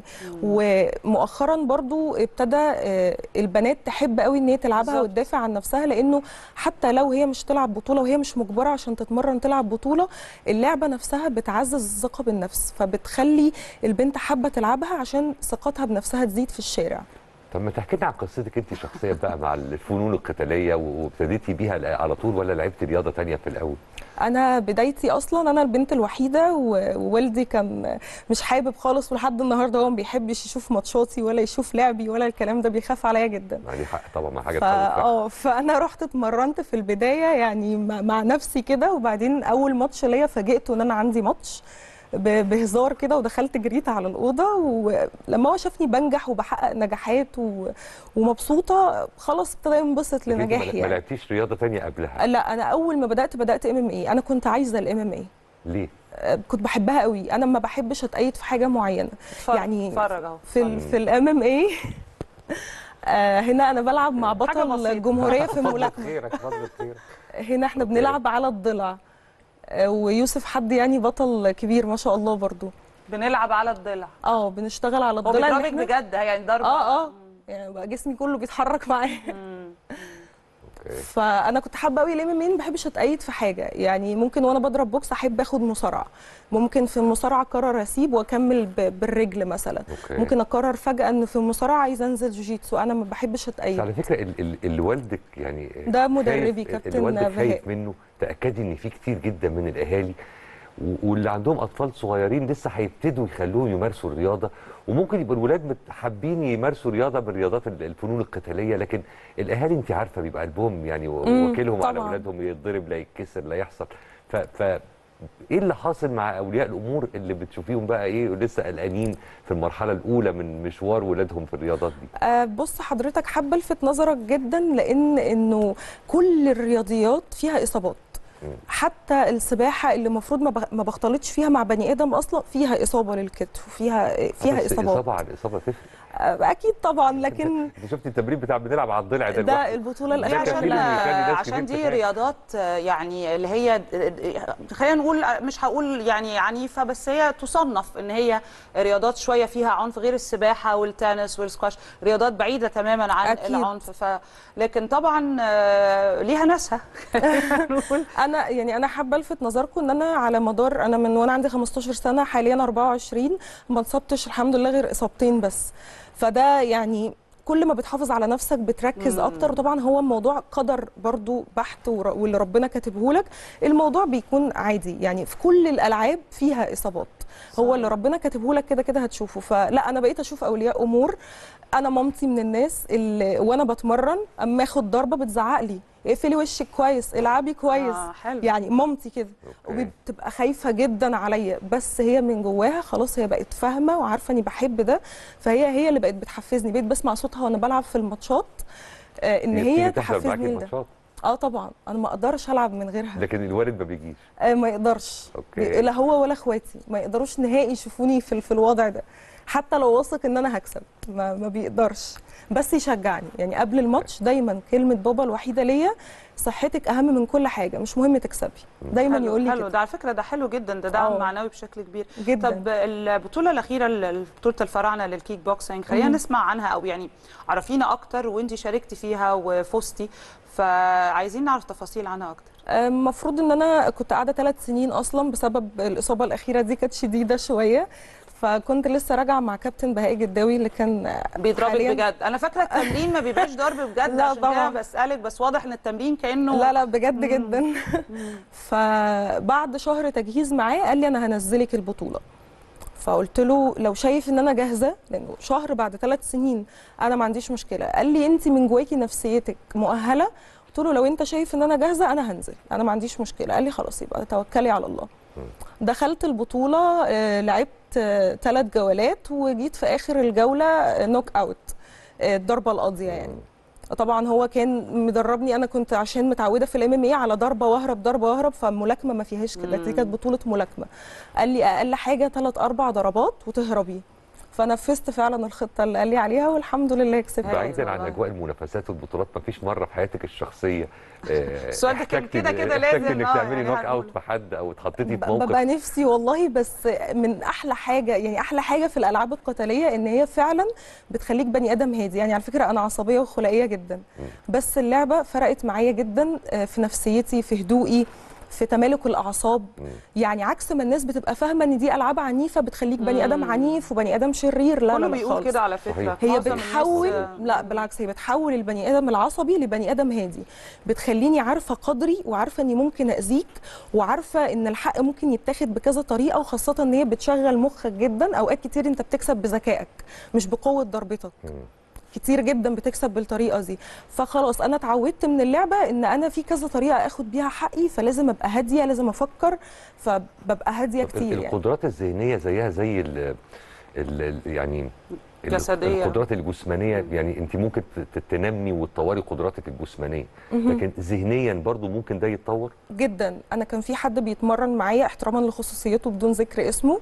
ومؤخرا برضو ابتدى آه، البنات تحب قوي ان هي تلعبها بالظبط. وتدافع عن نفسها لانه حتى لو هي مش تلعب بطوله وهي مش مجبره عشان تتمرن تلعب بطوله اللعبه نفسها بتعزز الثقه بالنفس فبتخلي البنت حابه تلعبها عشان ثقتها بنفسها تزيد في الشارع طب ما تحكي لنا عن قصتك انت شخصيا بقى مع الفنون القتاليه وابتديتي بيها على طول ولا لعبتي رياضه تانية في الاول؟ انا بدايتي اصلا انا البنت الوحيده و- ووالدي كان مش حابب خالص ولحد النهارده هو ما بيحبش يشوف ماتشاتي ولا يشوف لعبي ولا الكلام ده بيخاف عليا جدا معلي حق طبعا مع حاجه فا تخوف بقى. اه فانا رحت اتمرنت في البدايه يعني مع مع نفسي كده وبعدين اول ماتش ليا فاجئته ان انا عندي ماتش ب- بهزار كده ودخلت جريت على الاوضه ولما هو شافني بنجح وبحقق نجاحات و... ومبسوطه خلاص ابتدى ينبسط لكن انت ما- لنجاحي ما يعني لعبتيش رياضه تانية قبلها لا انا اول ما بدات بدات ام ام اي انا كنت عايزه الام ام اي ليه؟ كنت بحبها قوي انا ما بحبش اتقيد في حاجه معينه اتفرج- يعني اتفرج اهو في ال في الام ام اي هنا انا بلعب مع بطل بسيطة. الجمهوريه في فضلت الملاكمه خيرك فضلت خيرك هنا احنا بنلعب على الضلع آه، ويوسف حد يعني بطل كبير ما شاء الله برضو بنلعب على الضلع اه بنشتغل على هو الضلع إن بيضربك إحنا- بجد يعني ضربه اه اه يعني بقى جسمي كله بيتحرك معاه فانا كنت حابه قوي الام ام ما بحبش اتقيد في حاجه يعني ممكن وانا بضرب بوكس احب اخد مصارعه ممكن في المصارعه اقرر اسيب واكمل ب- بالرجل مثلا أوكي. ممكن اقرر فجاه ان في المصارعه عايزه انزل جوجيتسو انا ما بحبش بس اتقيد على فكره ال- ال- اللي والدك يعني ده خايف- مدربي كابتن اللي والدك بهاء. خايف منه تاكدي ان في كتير جدا من الاهالي و- واللي عندهم اطفال صغيرين لسه هيبتدوا يخلوهم يمارسوا الرياضه وممكن يبقى الولاد مت- حابين يمارسوا رياضه من رياضات ال- الفنون القتاليه لكن الاهالي انت عارفه بيبقى قلبهم يعني و- مم، وكيلهم على طبعاً. اولادهم يتضرب لا يتكسر لا يحصل ف, ف ايه اللي حاصل مع اولياء الامور اللي بتشوفيهم بقى ايه لسه قلقانين في المرحله الاولى من مشوار ولادهم في الرياضات دي آه، بص حضرتك حابه الفت نظرك جدا لان انه كل الرياضيات فيها اصابات حتى السباحه اللي المفروض ما بخ- ما بختلطش فيها مع بني ادم اصلا فيها اصابه للكتف وفيها فيها بس اصابات اصابه عن اصابه تفرق آه، اكيد طبعا لكن انت شفتي التمرين بتاع بنلعب على الضلع ده ده لوحده. البطوله ده دي الاخيره كان عشان فيلم بيخلي ناس عشان كتير دي تخاف. رياضات آه، يعني اللي هي خلينا نقول مش هقول يعني عنيفه بس هي تصنف ان هي رياضات شويه فيها عنف غير السباحه والتنس والسكواش رياضات بعيده تماما عن أكيد. العنف ف لكن طبعا آه، ليها ناسها انا يعني انا حابه الفت نظركم ان انا على مدار انا من وانا عندي 15 سنه حاليا 24 ما اتصبتش الحمد لله غير اصابتين بس فده يعني كل ما بتحافظ على نفسك بتركز مم. اكتر وطبعا هو الموضوع قدر برضو بحت ور- واللي ربنا كاتبه لك الموضوع بيكون عادي يعني في كل الالعاب فيها اصابات هو اللي ربنا كاتبه لك كده كده هتشوفه فلا انا بقيت اشوف اولياء امور انا مامتي من الناس اللي وانا بتمرن اما اخد ضربه بتزعق لي اقفلي وشك كويس العبي كويس آه، حلو. يعني مامتي كده وبتبقى خايفه جدا عليا بس هي من جواها خلاص هي بقت فاهمه وعارفه اني بحب ده فهي هي اللي بقت بتحفزني بقيت بسمع صوتها وانا بلعب في الماتشات آه ان بتيجي هي تحضر معاكي تحفزني لده الماتشات اه طبعا انا ما اقدرش العب من غيرها لكن الوالد ما بيجيش آه ما يقدرش أوكي. لا هو ولا اخواتي ما يقدروش نهائي يشوفوني في في الوضع ده حتى لو واثق ان انا هكسب ما, ما بيقدرش بس يشجعني يعني قبل الماتش دايما كلمه بابا الوحيده ليا صحتك اهم من كل حاجه مش مهم تكسبي دايما حلو- يقول لي حلو كده ده على فكره ده حلو جدا ده دعم آه. معنوي بشكل كبير جداً. طب البطوله الاخيره ال- بطوله الفراعنه للكيك بوكسينج خلينا مم. نسمع عنها او يعني عرفينا اكتر وانت شاركتي فيها وفزتي فعايزين نعرف تفاصيل عنها اكتر المفروض ان انا كنت قاعده ثلاث سنين اصلا بسبب الاصابه الاخيره دي كانت شديده شويه فكنت لسه راجعه مع كابتن بهاء جداوي اللي كان بيضربك حالياً- بجد انا فاكره التمرين ما بيبقاش ضرب بجد لا عشان كده طبعاً. بسالك بس واضح ان التمرين كانه لا لا بجد جدا فبعد شهر تجهيز معاه قال لي انا هنزلك البطوله فقلت له لو شايف ان انا جاهزه لانه شهر بعد ثلاث سنين انا ما عنديش مشكله قال لي انت من جواكي نفسيتك مؤهله قلت له لو انت شايف ان انا جاهزه انا هنزل انا ما عنديش مشكله قال لي خلاص يبقى توكلي على الله دخلت البطوله آه، لعبت ثلاث جولات وجيت في اخر الجوله آه، نوك اوت آه، الضربه القاضيه يعني طبعا هو كان مدربني انا كنت عشان متعوده في الام ام اي على ضربه واهرب ضربه واهرب فملاكمه ما فيهاش كده دي كانت بطوله ملاكمه قال لي اقل حاجه ثلاث اربع ضربات وتهربي فنفذت فعلا الخطه اللي قال لي عليها والحمد لله كسبت بعيدا عن اجواء المنافسات والبطولات ما فيش مره في حياتك الشخصيه آه، السؤال ده كان احتجتي كده إن- كده احتجتي لازم، انك آه، تعملي يعني نوك هنقول. اوت في حد او اتحطيتي في ببقى موقف نفسي والله بس من احلى حاجه يعني احلى حاجه في الالعاب القتاليه ان هي فعلا بتخليك بني ادم هادي يعني على فكره انا عصبيه وخلقيه جدا بس اللعبه فرقت معايا جدا آه، في نفسيتي في هدوئي في تمالك الاعصاب يعني عكس ما الناس بتبقى فاهمه ان دي العاب عنيفه بتخليك بني ادم عنيف وبني ادم شرير لا لا كله لا بيقول خالص. كده على فكرة. صحيح. هي معظم الناس- بتحول لا بالعكس هي بتحول البني ادم العصبي لبني ادم هادي بتخليني عارفه قدري وعارفه اني ممكن اذيك وعارفه ان الحق ممكن يتاخد بكذا طريقه وخاصه ان هي بتشغل مخك جدا اوقات كتير انت بتكسب بذكائك مش بقوه ضربتك كتير جدا بتكسب بالطريقه دي فخلاص انا اتعودت من اللعبه ان انا في كذا طريقه اخد بيها حقي فلازم ابقى هاديه لازم افكر فببقى هاديه طب كتير يعني القدرات الذهنيه زيها زي ال ال يعني ال- جسدية. القدرات الجسمانيه يعني انت ممكن ت- تنمي وتطوري قدراتك الجسمانيه مهم. لكن ذهنيا برضو ممكن ده يتطور جدا انا كان في حد بيتمرن معايا احتراما لخصوصيته بدون ذكر اسمه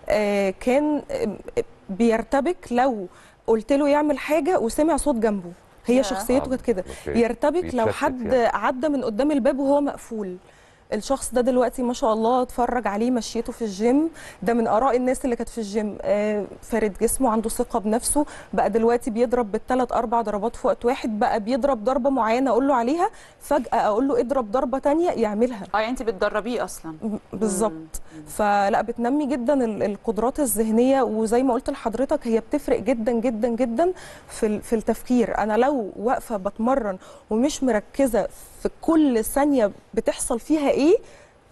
آه كان آه، بيرتبك لو قلت له يعمل حاجه وسمع صوت جنبه هي ياه. شخصيته آه، كانت كده أوكي. يرتبك لو بيتشتت حد يعني. عدى من قدام الباب وهو مقفول الشخص ده دلوقتي ما شاء الله اتفرج عليه مشيته في الجيم ده من اراء الناس اللي كانت في الجيم آه، فارد جسمه عنده ثقه بنفسه بقى دلوقتي بيضرب بالثلاث اربع ضربات في وقت واحد بقى بيضرب ضربه معينه اقول له عليها فجاه اقول له اضرب ضربه تانية يعملها اه يعني انت بتدربيه اصلا بالظبط فلا بتنمي جدا ال- القدرات الذهنيه وزي ما قلت لحضرتك هي بتفرق جدا جدا جدا في ال- في التفكير انا لو واقفه بتمرن ومش مركزه في كل ثانيه بتحصل فيها ايه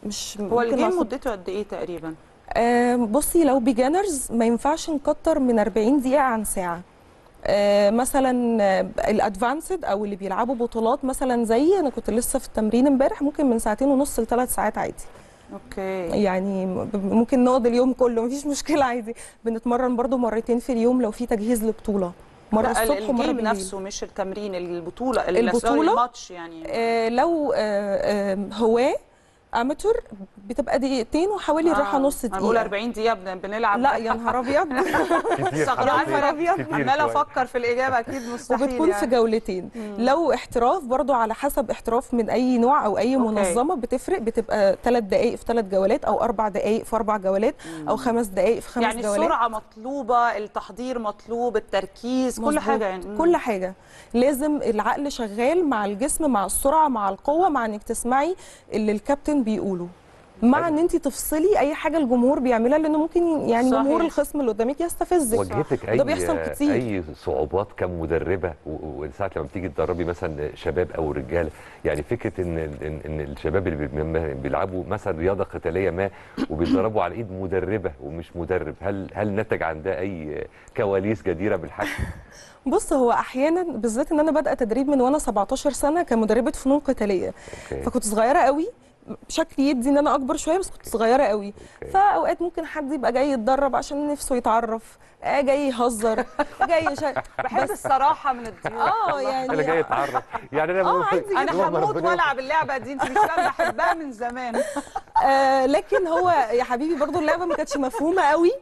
مش هو ممكن الجيم ناخد- مدته قد ايه تقريبا آه، بصي لو بيجانرز ما ينفعش نكتر من 40 دقيقة عن ساعة آه، مثلا آه، الادفانسد او اللي بيلعبوا بطولات مثلا زي انا كنت لسه في التمرين امبارح ممكن من ساعتين ونص لثلاث ساعات عادي اوكي يعني م- ممكن نقعد اليوم كله مفيش مشكله عادي بنتمرن برضو مرتين في اليوم لو في تجهيز لبطوله مره لا، الصبح ومره الجيم بالليل نفسه مش التمرين البطوله البطولة؟ الماتش يعني آه لو آه آه هواه اماتور بتبقى دقيقتين وحوالي الراحه نص انا بقول دقيقه 40 دقيقه بن- بنلعب لا يا نهار ابيض استغربت يا نهار ابيض عماله افكر في الاجابه اكيد مستحيل وبتكون يعني. في جولتين لو احتراف برضو على حسب احتراف من اي نوع او اي أوكي. منظمه بتفرق بتبقى ثلاث دقائق في ثلاث جولات او اربع دقائق في اربع جولات او خمس دقائق في خمس يعني جولات السرعه مطلوبه التحضير مطلوب التركيز كل مظبوط. حاجه يعني كل حاجه لازم العقل شغال مع الجسم مع السرعه مع القوه مع انك تسمعي اللي الكابتن بيقوله مع ان انت تفصلي اي حاجه الجمهور بيعملها لانه ممكن يعني صحيح. جمهور الخصم اللي قدامك يستفزك واجهتك ده اي بيحصل كتير اي صعوبات كمدربه و- وساعه لما بتيجي تدربي مثلا شباب او رجاله يعني فكره ان ان, إن الشباب اللي بي- بيلعبوا مثلا رياضه قتاليه ما وبيتدربوا على ايد مدربه ومش مدرب هل هل نتج عن ده اي كواليس جديره بالحكي بص هو احيانا بالذات ان انا بادئه تدريب من وانا 17 سنه كمدربه فنون قتاليه أوكي. فكنت صغيره قوي بشكل يدي ان انا اكبر شويه بس كنت صغيره قوي فاوقات ممكن حد يبقى جاي يتدرب عشان نفسه يتعرف آه جاي يهزر جاي شا... بحب الصراحه من الضيوف اه يعني انا جاي اتعرف يعني انا اه بقول- عادي انا اللهم هموت ربنا والعب اللعبه دي انت مش فاهمه بحبها من زمان آه لكن هو يا حبيبي برضو اللعبه ما كانتش مفهومه قوي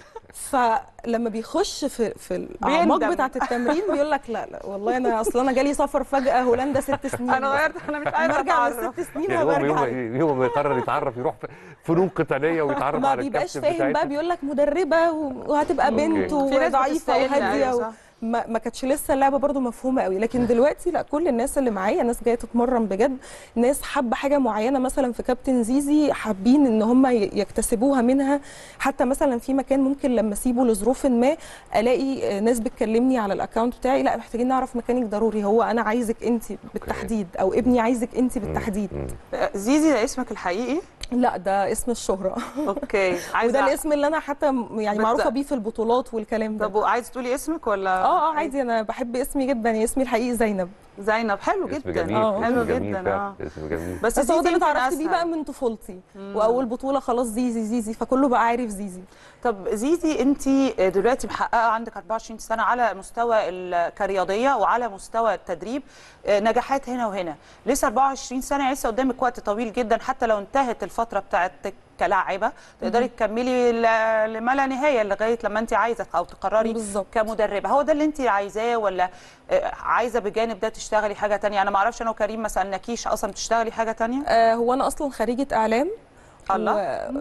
فلما بيخش في في الاعماق بيندم. بتاعه التمرين بيقول لك لا لا والله انا اصلا انا جالي سفر فجاه هولندا ست سنين انا غيرت انا مش عايزه برجع اتعرف لست سنين يعني هو وبرجع يوم يوم ما يقرر يتعرف يروح في فنون قتاليه ويتعرف ما على بيبقاش الكابتن فاهم بتاعتها بقى بيقول لك مدربه و- وهتبقى أوكي. بنت في ناس وضعيفه بتستقل، وهاديه أيوة و... صح. ما, ما كانتش لسه اللعبه برضو مفهومه قوي لكن دلوقتي لا كل الناس اللي معايا ناس جايه تتمرن بجد ناس حابه حاجه معينه مثلا في كابتن زيزي حابين ان هم ي- يكتسبوها منها حتى مثلا في مكان ممكن لما اسيبه لظروف ما الاقي ناس بتكلمني على الاكونت بتاعي لا محتاجين نعرف مكانك ضروري هو انا عايزك انت بالتحديد او ابني عايزك انت بالتحديد زيزي ده اسمك الحقيقي لا ده اسم الشهره اوكي وده الاسم اللي انا حتى م- يعني بت- معروفه بيه في البطولات والكلام ده طب وعايز تقولي اسمك ولا اه اه عادي انا بحب اسمي جدا يعني اسمي الحقيقي زينب زينب حلو اسم جدا جميل آه. حلو اسم جميل جدا فعلا اه اسم جميل بس بس هو ده زيزي اللي يمكن اتعرفت بيه بقى أسهل. من طفولتي واول بطوله خلاص زيزي زيزي فكله بقى عارف زيزي طب زيزي انت دلوقتي محققه عندك 24 سنه على مستوى ال- كرياضيه وعلى مستوى التدريب آه، نجاحات هنا وهنا لسه 24 سنه يعني لسه قدامك وقت طويل جدا حتى لو انتهت الفتره بتاعتك كلاعبه تقدري تكملي ل- لما لا نهايه لغايه لما انت عايزه او تقرري بالظبط. كمدربه هو ده اللي انت عايزاه ولا آه، عايزه بجانب ده تشتغلي حاجه تانية انا ما اعرفش انا وكريم ما سالناكيش اصلا بتشتغلي حاجه تانية آه هو انا اصلا خريجه اعلام الله. و...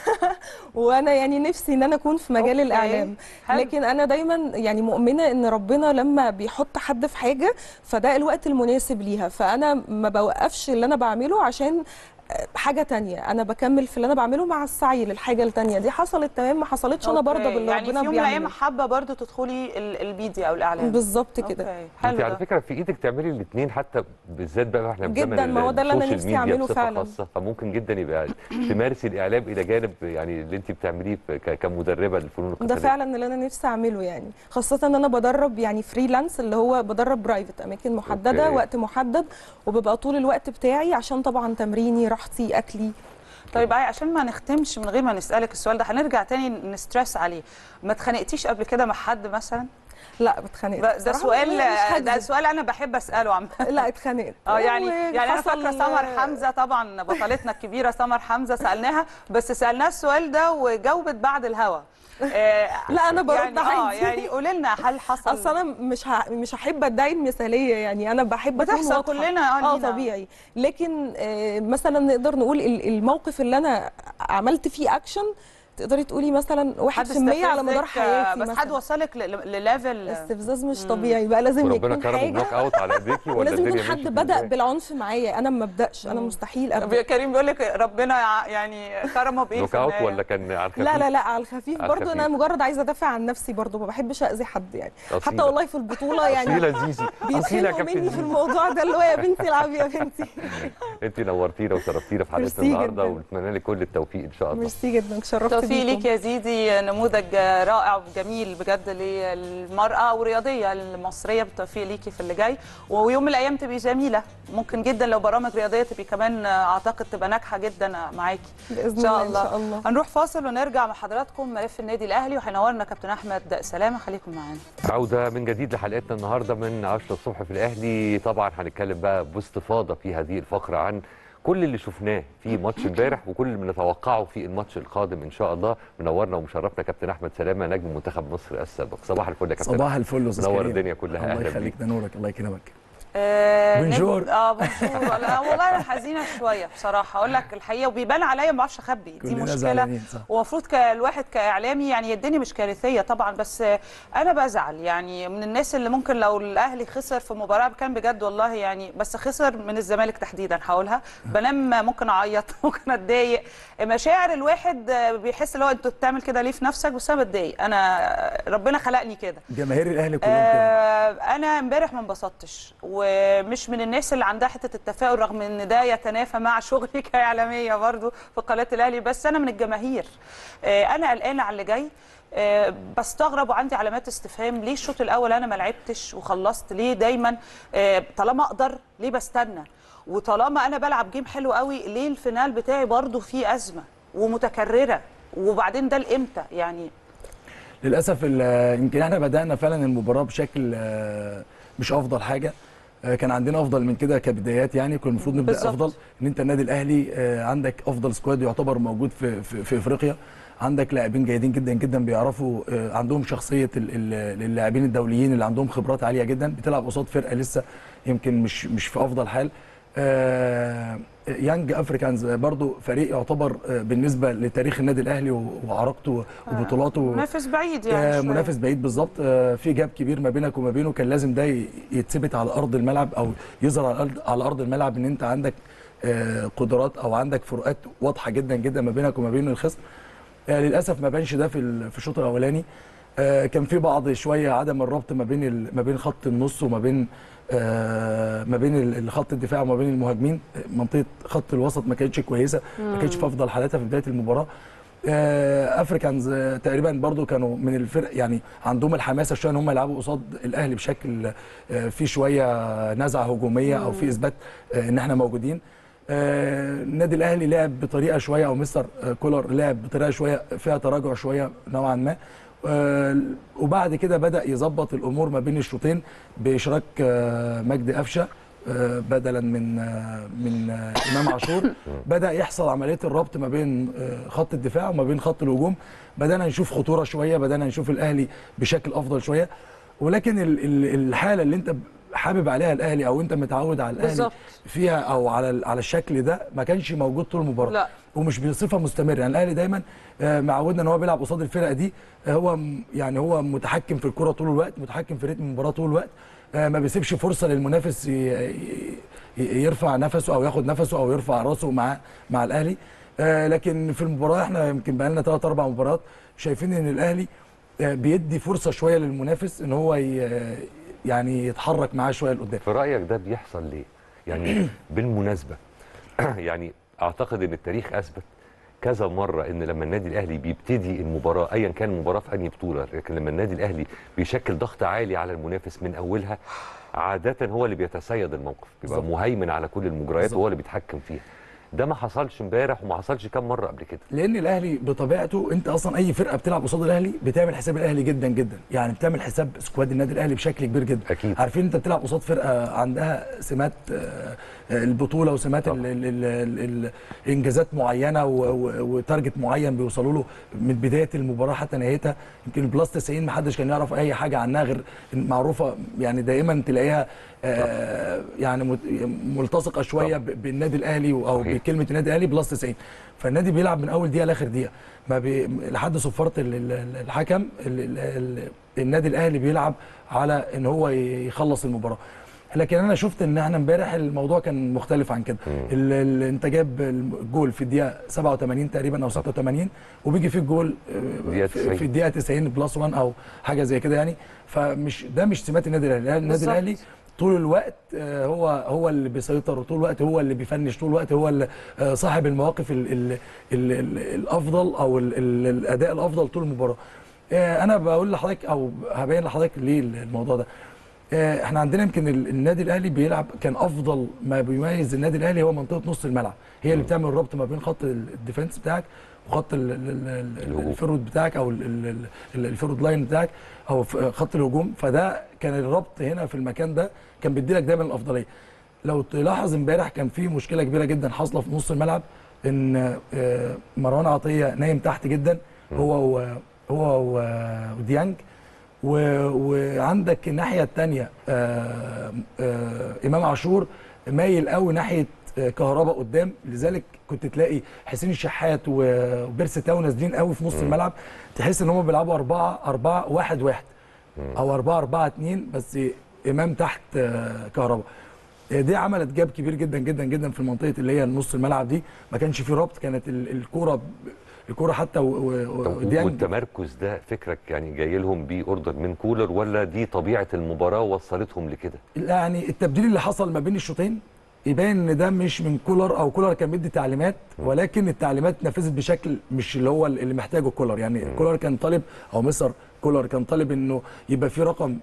وانا يعني نفسي ان انا اكون في مجال أوكي. الاعلام حلو. لكن انا دايما يعني مؤمنه ان ربنا لما بيحط حد في حاجه فده الوقت المناسب ليها فانا ما بوقفش اللي انا بعمله عشان آه، حاجه تانية انا بكمل في اللي انا بعمله مع السعي للحاجه التانية دي حصلت تمام ما حصلتش انا برضه أوكي. باللي يعني ربنا في يوم من الايام بيعمله حابه برضو تدخلي ال- الميديا او الاعلام بالظبط كده أوكي. انت حلو على ده فكره في ايدك تعملي الاثنين حتى بالذات بقى احنا في جداً، زمن ما هو ده اللي أنا السوشيال نفسي ميديا أعمله بصفة فعلاً. خاصة فممكن جدا يبقى تمارسي الاعلام الى جانب يعني اللي انت بتعمليه في- ك- كمدربه للفنون ده القتاليه فعلا اللي انا نفسي اعمله يعني خاصه ان انا بدرب يعني فريلانس اللي هو بدرب برايفت اماكن محدده أوكي. وقت محدد وببقى طول الوقت بتاعي عشان طبعا تمريني راحتي اكلي طيب عاي- عشان ما نختمش من غير ما نسالك السؤال ده هنرجع تاني نسترس عليه ما اتخانقتيش قبل كده مع حد مثلا لا بتخانقت ده بصراحة سؤال مش ده هكذب. سؤال انا بحب اساله عم لا اتخانقت اه يعني يعني انا وحصل- فاكره سمر حمزه طبعا بطلتنا الكبيره سمر حمزه سالناها بس سالناها السؤال ده وجاوبت بعد الهوا آه لا انا برد يعني اه عادي يعني قولي لنا هل حصل اصل انا مش ه... مش هحب ادعي المثاليه يعني انا بحب أكون بتحصل واضحة. كلنا، آه، اه لينا. طبيعي لكن آه مثلا نقدر نقول ال- الموقف اللي انا عملت فيه اكشن تقدري تقولي مثلا 1% حد على مدار استفزك، حياتي بس مثلا حد وصلك ل- ل- لليفل استفزاز مش طبيعي بقى لازم وربنا يكون كرمه بلوك حاجه اوت على ايديكي ولا ولازم يكون الدنيا حد مشيت بدا إزاي؟ بالعنف معايا انا ما ابداش انا مستحيل طب ابدا كريم بيقول لك ربنا يع- يعني كرمه بايه بلوك في اوت النهاية؟ ولا كان على الخفيف لا لا لا على الخفيف على برضو انا الخفيف. مجرد عايزه ادافع عن نفسي برضو ما بحبش اذي حد يعني أصيلة. حتى والله في البطوله يعني أصيلة زيزي. أصيلة يا بيتخانقوا كابتن مني في زيزي. الموضوع ده اللي هو يا بنتي العبي يا بنتي انت نورتينا وشرفتينا في حلقتنا ميرسي النهارده جداً. ونتمنى لك كل التوفيق ان شاء الله ميرسي جدا شرفت توفيق بيكم ليك يا زيزي نموذج رائع وجميل بجد للمرأة والرياضية المصرية بالتوفيق ليكي في اللي جاي ويوم من الأيام تبقي جميلة ممكن جدا لو برامج رياضية تبقي كمان أعتقد تبقى ناجحة جدا معاكي بإذن إن شاء الله، إن الله. شاء الله. هنروح فاصل ونرجع مع حضراتكم ملف النادي الأهلي وهينورنا كابتن أحمد سلامة خليكم معانا عودة من جديد لحلقتنا النهارده من 10 الصبح في الاهلي طبعا هنتكلم بقى باستفاضه في هذه الفقره عن كل اللي شفناه في ماتش امبارح وكل اللي بنتوقعه في الماتش القادم ان شاء الله منورنا ومشرفنا كابتن احمد سلامه نجم منتخب مصر السابق صباح الفل يا كابتن صباح الفل يا استاذ منور كريم. الدنيا كلها الله اهلا يخليك بيك ده نورك الله يكرمك آه، بونجور. نجم- اه بونجور لا والله انا حزينه شويه بصراحه اقول لك الحقيقه وبيبان عليا ما بعرفش اخبي دي كلنا مشكله زعلانين، صح. ومفروض كالواحد كاعلامي يعني الدنيا مش كارثيه طبعا بس آه، انا بزعل يعني من الناس اللي ممكن لو الاهلي خسر في مباراه كان بجد والله يعني بس خسر من الزمالك تحديدا هقولها بنام ممكن اعيط ممكن اتضايق مشاعر الواحد آه، بيحس اللي هو انت بتعمل كده ليه في نفسك بس انا بتضايق انا ربنا خلقني كده جماهير الاهلي كلهم كده آه انا امبارح ما انبسطتش ومش من الناس اللي عندها حته التفاؤل رغم ان ده يتنافى مع شغلي كاعلاميه برضو في قناه الاهلي بس انا من الجماهير آه انا قلقانه على اللي جاي آه، بستغرب وعندي علامات استفهام ليه الشوط الاول انا ما لعبتش وخلصت ليه دايما آه، طالما اقدر ليه بستنى وطالما انا بلعب جيم حلو قوي ليه الفينال بتاعي برضو فيه ازمه ومتكرره وبعدين ده الامتى يعني للاسف ال- يمكن احنا بدانا فعلا المباراه بشكل آه، مش افضل حاجه آه، كان عندنا افضل من كده كبدايات يعني كنا المفروض نبدا بالظبط. افضل ان انت النادي الاهلي آه، عندك افضل سكواد يعتبر موجود في في, في افريقيا عندك لاعبين جيدين جدا جدا بيعرفوا آه، عندهم شخصيه ال- ال- اللاعبين الدوليين اللي عندهم خبرات عاليه جدا بتلعب قصاد فرقه لسه يمكن مش مش في افضل حال آه، يانج افريكانز برضو فريق يعتبر آه، بالنسبه لتاريخ النادي الاهلي و- وعراقته وبطولاته منافس بعيد يعني آه، شوية. منافس بعيد بالظبط آه، في جاب كبير ما بينك وما بينه كان لازم ده ي- يتثبت على ارض الملعب او يظهر على الارض على ارض الملعب ان انت عندك آه، قدرات او عندك فروقات واضحه جدا جدا ما بينك وما بين الخصم آه، للاسف ما بانش ده في ال- في الشوط الاولاني آه، كان في بعض شويه عدم الربط ما بين ال- ما بين خط النص وما بين آه، ما بين ال- خط الدفاع وما بين المهاجمين آه، منطقه خط الوسط ما كانتش كويسه ما كانتش في افضل حالاتها في بدايه المباراه آه، افريكانز آه، تقريبا برضو كانوا من الفرق يعني عندهم الحماسه شويه ان هم يلعبوا قصاد الاهلي بشكل آه، في شويه نزعه هجوميه او في اثبات آه، ان احنا موجودين آه، النادي الاهلي لعب بطريقه شويه او مستر آه، كولر لعب بطريقه شويه فيها تراجع شويه نوعا ما آه، وبعد كده بدا يظبط الامور ما بين الشوطين باشراك آه، مجدي قفشه آه، بدلا من آه، من آه، امام عاشور بدا يحصل عمليه الربط ما بين آه، خط الدفاع وما بين خط الهجوم بدانا نشوف خطوره شويه بدانا نشوف الاهلي بشكل افضل شويه ولكن ال- ال- الحاله اللي انت حابب عليها الاهلي او انت متعود على الاهلي بالظبط. فيها او على ال- على الشكل ده ما كانش موجود طول المباراه لا. ومش بصفه مستمره يعني الاهلي دايما آه، معودنا ان هو بيلعب قصاد الفرقه دي آه، هو م- يعني هو متحكم في الكره طول الوقت متحكم في رتم المباراه طول الوقت آه، ما بيسيبش فرصه للمنافس ي- ي- ي- يرفع نفسه او ياخد نفسه او يرفع راسه مع مع الاهلي آه، لكن في المباراه احنا يمكن بقى لنا ثلاث اربع مباريات شايفين ان الاهلي آه، بيدي فرصه شويه للمنافس ان هو ي- يعني يتحرك معاه شويه لقدام في رايك ده بيحصل ليه يعني بالمناسبه يعني اعتقد ان التاريخ اثبت كذا مره ان لما النادي الاهلي بيبتدي المباراه ايا كان المباراه في انهي بطوله لكن لما النادي الاهلي بيشكل ضغط عالي على المنافس من اولها عاده هو اللي بيتسيد الموقف بيبقى بالظبط. مهيمن على كل المجريات بالظبط. وهو اللي بيتحكم فيها ده ما حصلش امبارح وما حصلش كام مره قبل كده لان الاهلي بطبيعته انت اصلا اي فرقه بتلعب قصاد الاهلي بتعمل حساب الاهلي جدا جدا يعني بتعمل حساب سكواد النادي الاهلي بشكل كبير جدا اكيد عارفين انت بتلعب قصاد فرقه عندها سمات آه، آه، البطوله وسمات ال ال ال ال الانجازات معينه و- و- وتارجت معين بيوصلوا له من بدايه المباراه حتى نهايتها يمكن البلاس 90 ما حدش كان يعرف اي حاجه عنها غير معروفه يعني دايما تلاقيها آه، يعني مت- ملتصقه شويه ب- بالنادي الاهلي او صحيح. كلمه النادي الاهلي بلس 90 فالنادي بيلعب من اول دقيقه لاخر دقيقه ما بي... لحد صفاره ال- ال- ال- الحكم ال... ال... ال... النادي الاهلي بيلعب على ان هو ي- يخلص المباراه لكن انا شفت ان احنا امبارح الموضوع كان مختلف عن كده ال... ال... انت جاب الجول في الدقيقه 87 تقريبا او 86 وبيجي فيه الجول آه، دقيقة في 90. في الدقيقه 90 بلس 1 او حاجه زي كده يعني فمش ده مش سمات النادي الاهلي النادي بالظبط. الاهلي طول الوقت آه، هو هو اللي بيسيطر وطول الوقت هو اللي بيفنش طول الوقت هو اللي آه، صاحب المواقف ال ال ال ال الافضل او ال ال الاداء الافضل طول المباراه آه، انا بقول لحضرتك او هبين لحضرتك ليه الموضوع ده آه، احنا عندنا يمكن ال- النادي الاهلي بيلعب كان افضل ما بيميز النادي الاهلي هو منطقه نص الملعب هي اللي بتعمل ربط ما بين خط ال- الديفنس بتاعك وخط ال- ال- ال- ال- الفرود بتاعك او ال- ال- ال- الفرود لاين بتاعك او ف- خط الهجوم فده كان الربط هنا في المكان ده كان بيدي لك دايما الافضليه لو تلاحظ امبارح كان في مشكله كبيره جدا حاصله في نص الملعب ان آه، مروان عطيه نايم تحت جدا هو و- هو و- وديانج و- وعندك الناحيه الثانيه امام عاشور مايل قوي ناحيه آه، كهربا قدام لذلك كنت تلاقي حسين الشحات و- وبيرسي تاو نازلين قوي في نص الملعب تحس ان هم بيلعبوا 4 4 1 1 او 4 4 2 بس امام تحت آه، كهربا آه، دي عملت جاب كبير جدا جدا جدا في المنطقه اللي هي نص الملعب دي ما كانش في ربط كانت ال- الكوره ب- الكوره حتى و- و- طب وديانج والتمركز ده فكرك يعني جاي لهم بيه اوردر من كولر ولا دي طبيعه المباراه وصلتهم لكده؟ يعني التبديل اللي حصل ما بين الشوطين يبين ان ده مش من كولر او كولر كان بيدي تعليمات ولكن التعليمات نفذت بشكل مش اللي هو اللي محتاجه كولر يعني كولر كان طالب او مصر كولر كان طالب انه يبقى في رقم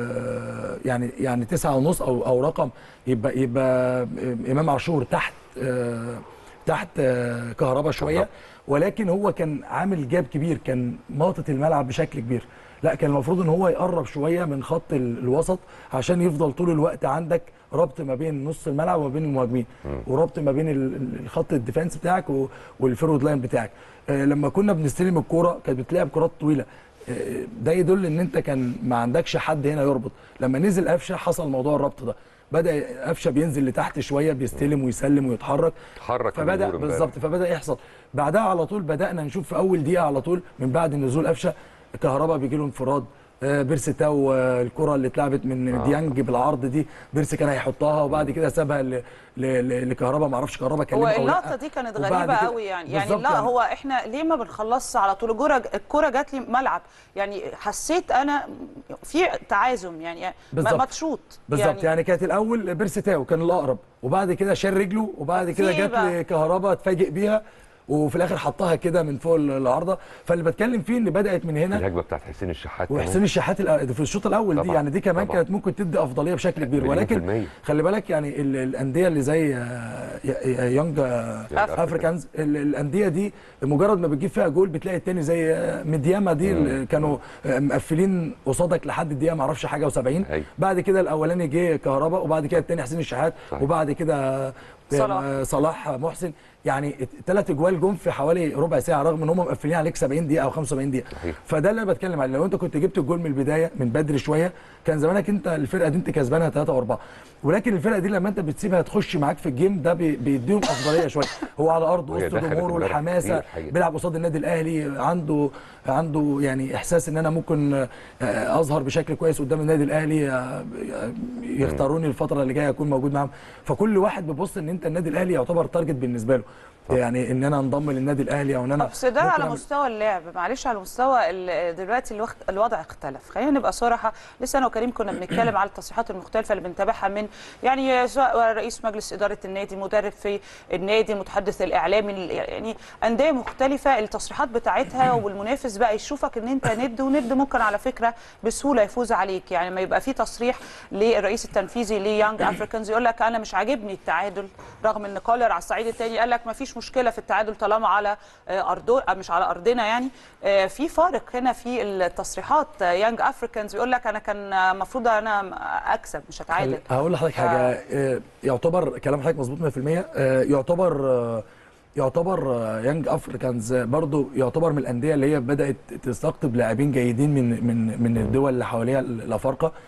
آه يعني يعني تسعة ونص او او رقم يبقى يبقى امام عاشور تحت آه تحت آه كهربا شويه ولكن هو كان عامل جاب كبير كان ماطط الملعب بشكل كبير لا كان المفروض ان هو يقرب شويه من خط ال- الوسط عشان يفضل طول الوقت عندك ربط ما بين نص الملعب وما بين المهاجمين وربط ما بين ال- ال- الخط الديفنس بتاعك و- والفيرود لاين بتاعك آه، لما كنا بنستلم الكوره كانت بتلعب كرات طويله آه، ده يدل ان انت كان ما عندكش حد هنا يربط لما نزل قفشه حصل موضوع الربط ده بدا قفشه بينزل لتحت شويه بيستلم ويسلم ويتحرك اتحرك فبدا الأمور امبارح. بالظبط فبدا يحصل بعدها على طول بدانا نشوف في اول دقيقه على طول من بعد نزول قفشه كهربا بيجي له انفراد آه، بيرسي تاو آه، الكره اللي اتلعبت من آه. ديانج بالعرض دي بيرسي كان هيحطها وبعد كده سابها ل- ل- ل- لكهربا ما اعرفش كهربا هو كلمه أو لأ. اللقطه دي كانت وبعد غريبه كده- قوي يعني يعني بالظبط لا هو احنا ليه ما بنخلصش على طول الكوره الكوره جات لي ملعب يعني حسيت انا في تعازم يعني ما, بالظبط. ما تشوط بالظبط يعني, يعني كانت الاول بيرسي تاو كان الاقرب وبعد كده شال رجله وبعد كده في إيه جت بقى؟ لكهربا اتفاجئ بيها وفي الاخر حطها كده من فوق العارضه فاللي بتكلم فيه ان بدات من هنا الهجمه بتاعت حسين الشحات كمان. وحسين الشحات الأ- في الشوط الاول دي طبعاً، يعني دي كمان طبعاً. كانت ممكن تدي افضليه بشكل كبير مليون في ولكن المية. خلي بالك يعني ال- الانديه اللي زي آه، ي- ي- يونج آه، أفريكانز. افريكانز ال- الانديه دي مجرد ما بتجيب فيها جول بتلاقي التاني زي آه، مدياما دي اللي كانوا آه، مقفلين قصادك لحد الدقيقه ما اعرفش حاجه و70 أيوة. بعد كده الاولاني جه كهربا وبعد كده التاني حسين الشحات صحيح. وبعد كده صلاح. آه، صلاح محسن يعني ثلاث اجوال جم في حوالي ربع ساعه رغم ان هم مقفلين عليك 70 دقيقه او 75 دقيقه صحيح. فده اللي انا بتكلم عليه لو انت كنت جبت الجول من البدايه من بدري شويه كان زمانك انت الفرقه دي انت كسبانها 3 و4 ولكن الفرقه دي لما انت بتسيبها تخش معاك في الجيم ده بي- بيديهم افضليه شويه هو على ارض وهي وسط دخلت جمهوره امبارح والحماسه كتير حقيقة. بيلعب قصاد النادي الاهلي عنده عنده يعني احساس ان انا ممكن آه، اظهر بشكل كويس قدام النادي الاهلي آه، يختاروني الفتره اللي جايه اكون موجود معاهم فكل واحد بيبص ان انت النادي الاهلي يعتبر تارجت بالنسبه له يعني ان انا انضم للنادي الاهلي او ان انا بس ده ممكن على أعمل- مستوى اللعب معلش على مستوى ال- دلوقتي الوقت الوضع اختلف خلينا نبقى صراحه لسه انا وكريم كنا بنتكلم على التصريحات المختلفه اللي بنتابعها من يعني سواء رئيس مجلس اداره النادي مدرب في النادي المتحدث الاعلامي يعني انديه مختلفه التصريحات بتاعتها والمنافس بقى يشوفك ان انت ند وند ممكن على فكره بسهوله يفوز عليك يعني ما يبقى في تصريح للرئيس التنفيذي ليانج افريكانز يقول لك انا مش عاجبني التعادل رغم ان كولر على الصعيد الثاني قال لك ما فيش مشكله في التعادل طالما على آه، ارضه آه، مش على ارضنا يعني آه، في فارق هنا في التصريحات آه، يانج افريكانز يقول لك انا كان المفروض انا اكسب مش هتعادل هقول لحضرتك حاجه آه، يعتبر كلام حضرتك مظبوط 100% آه، يعتبر آه، يعتبر آه، يانج افريكانز برضو يعتبر من الانديه اللي هي بدات تستقطب لاعبين جيدين من من من الدول اللي حواليها الافارقه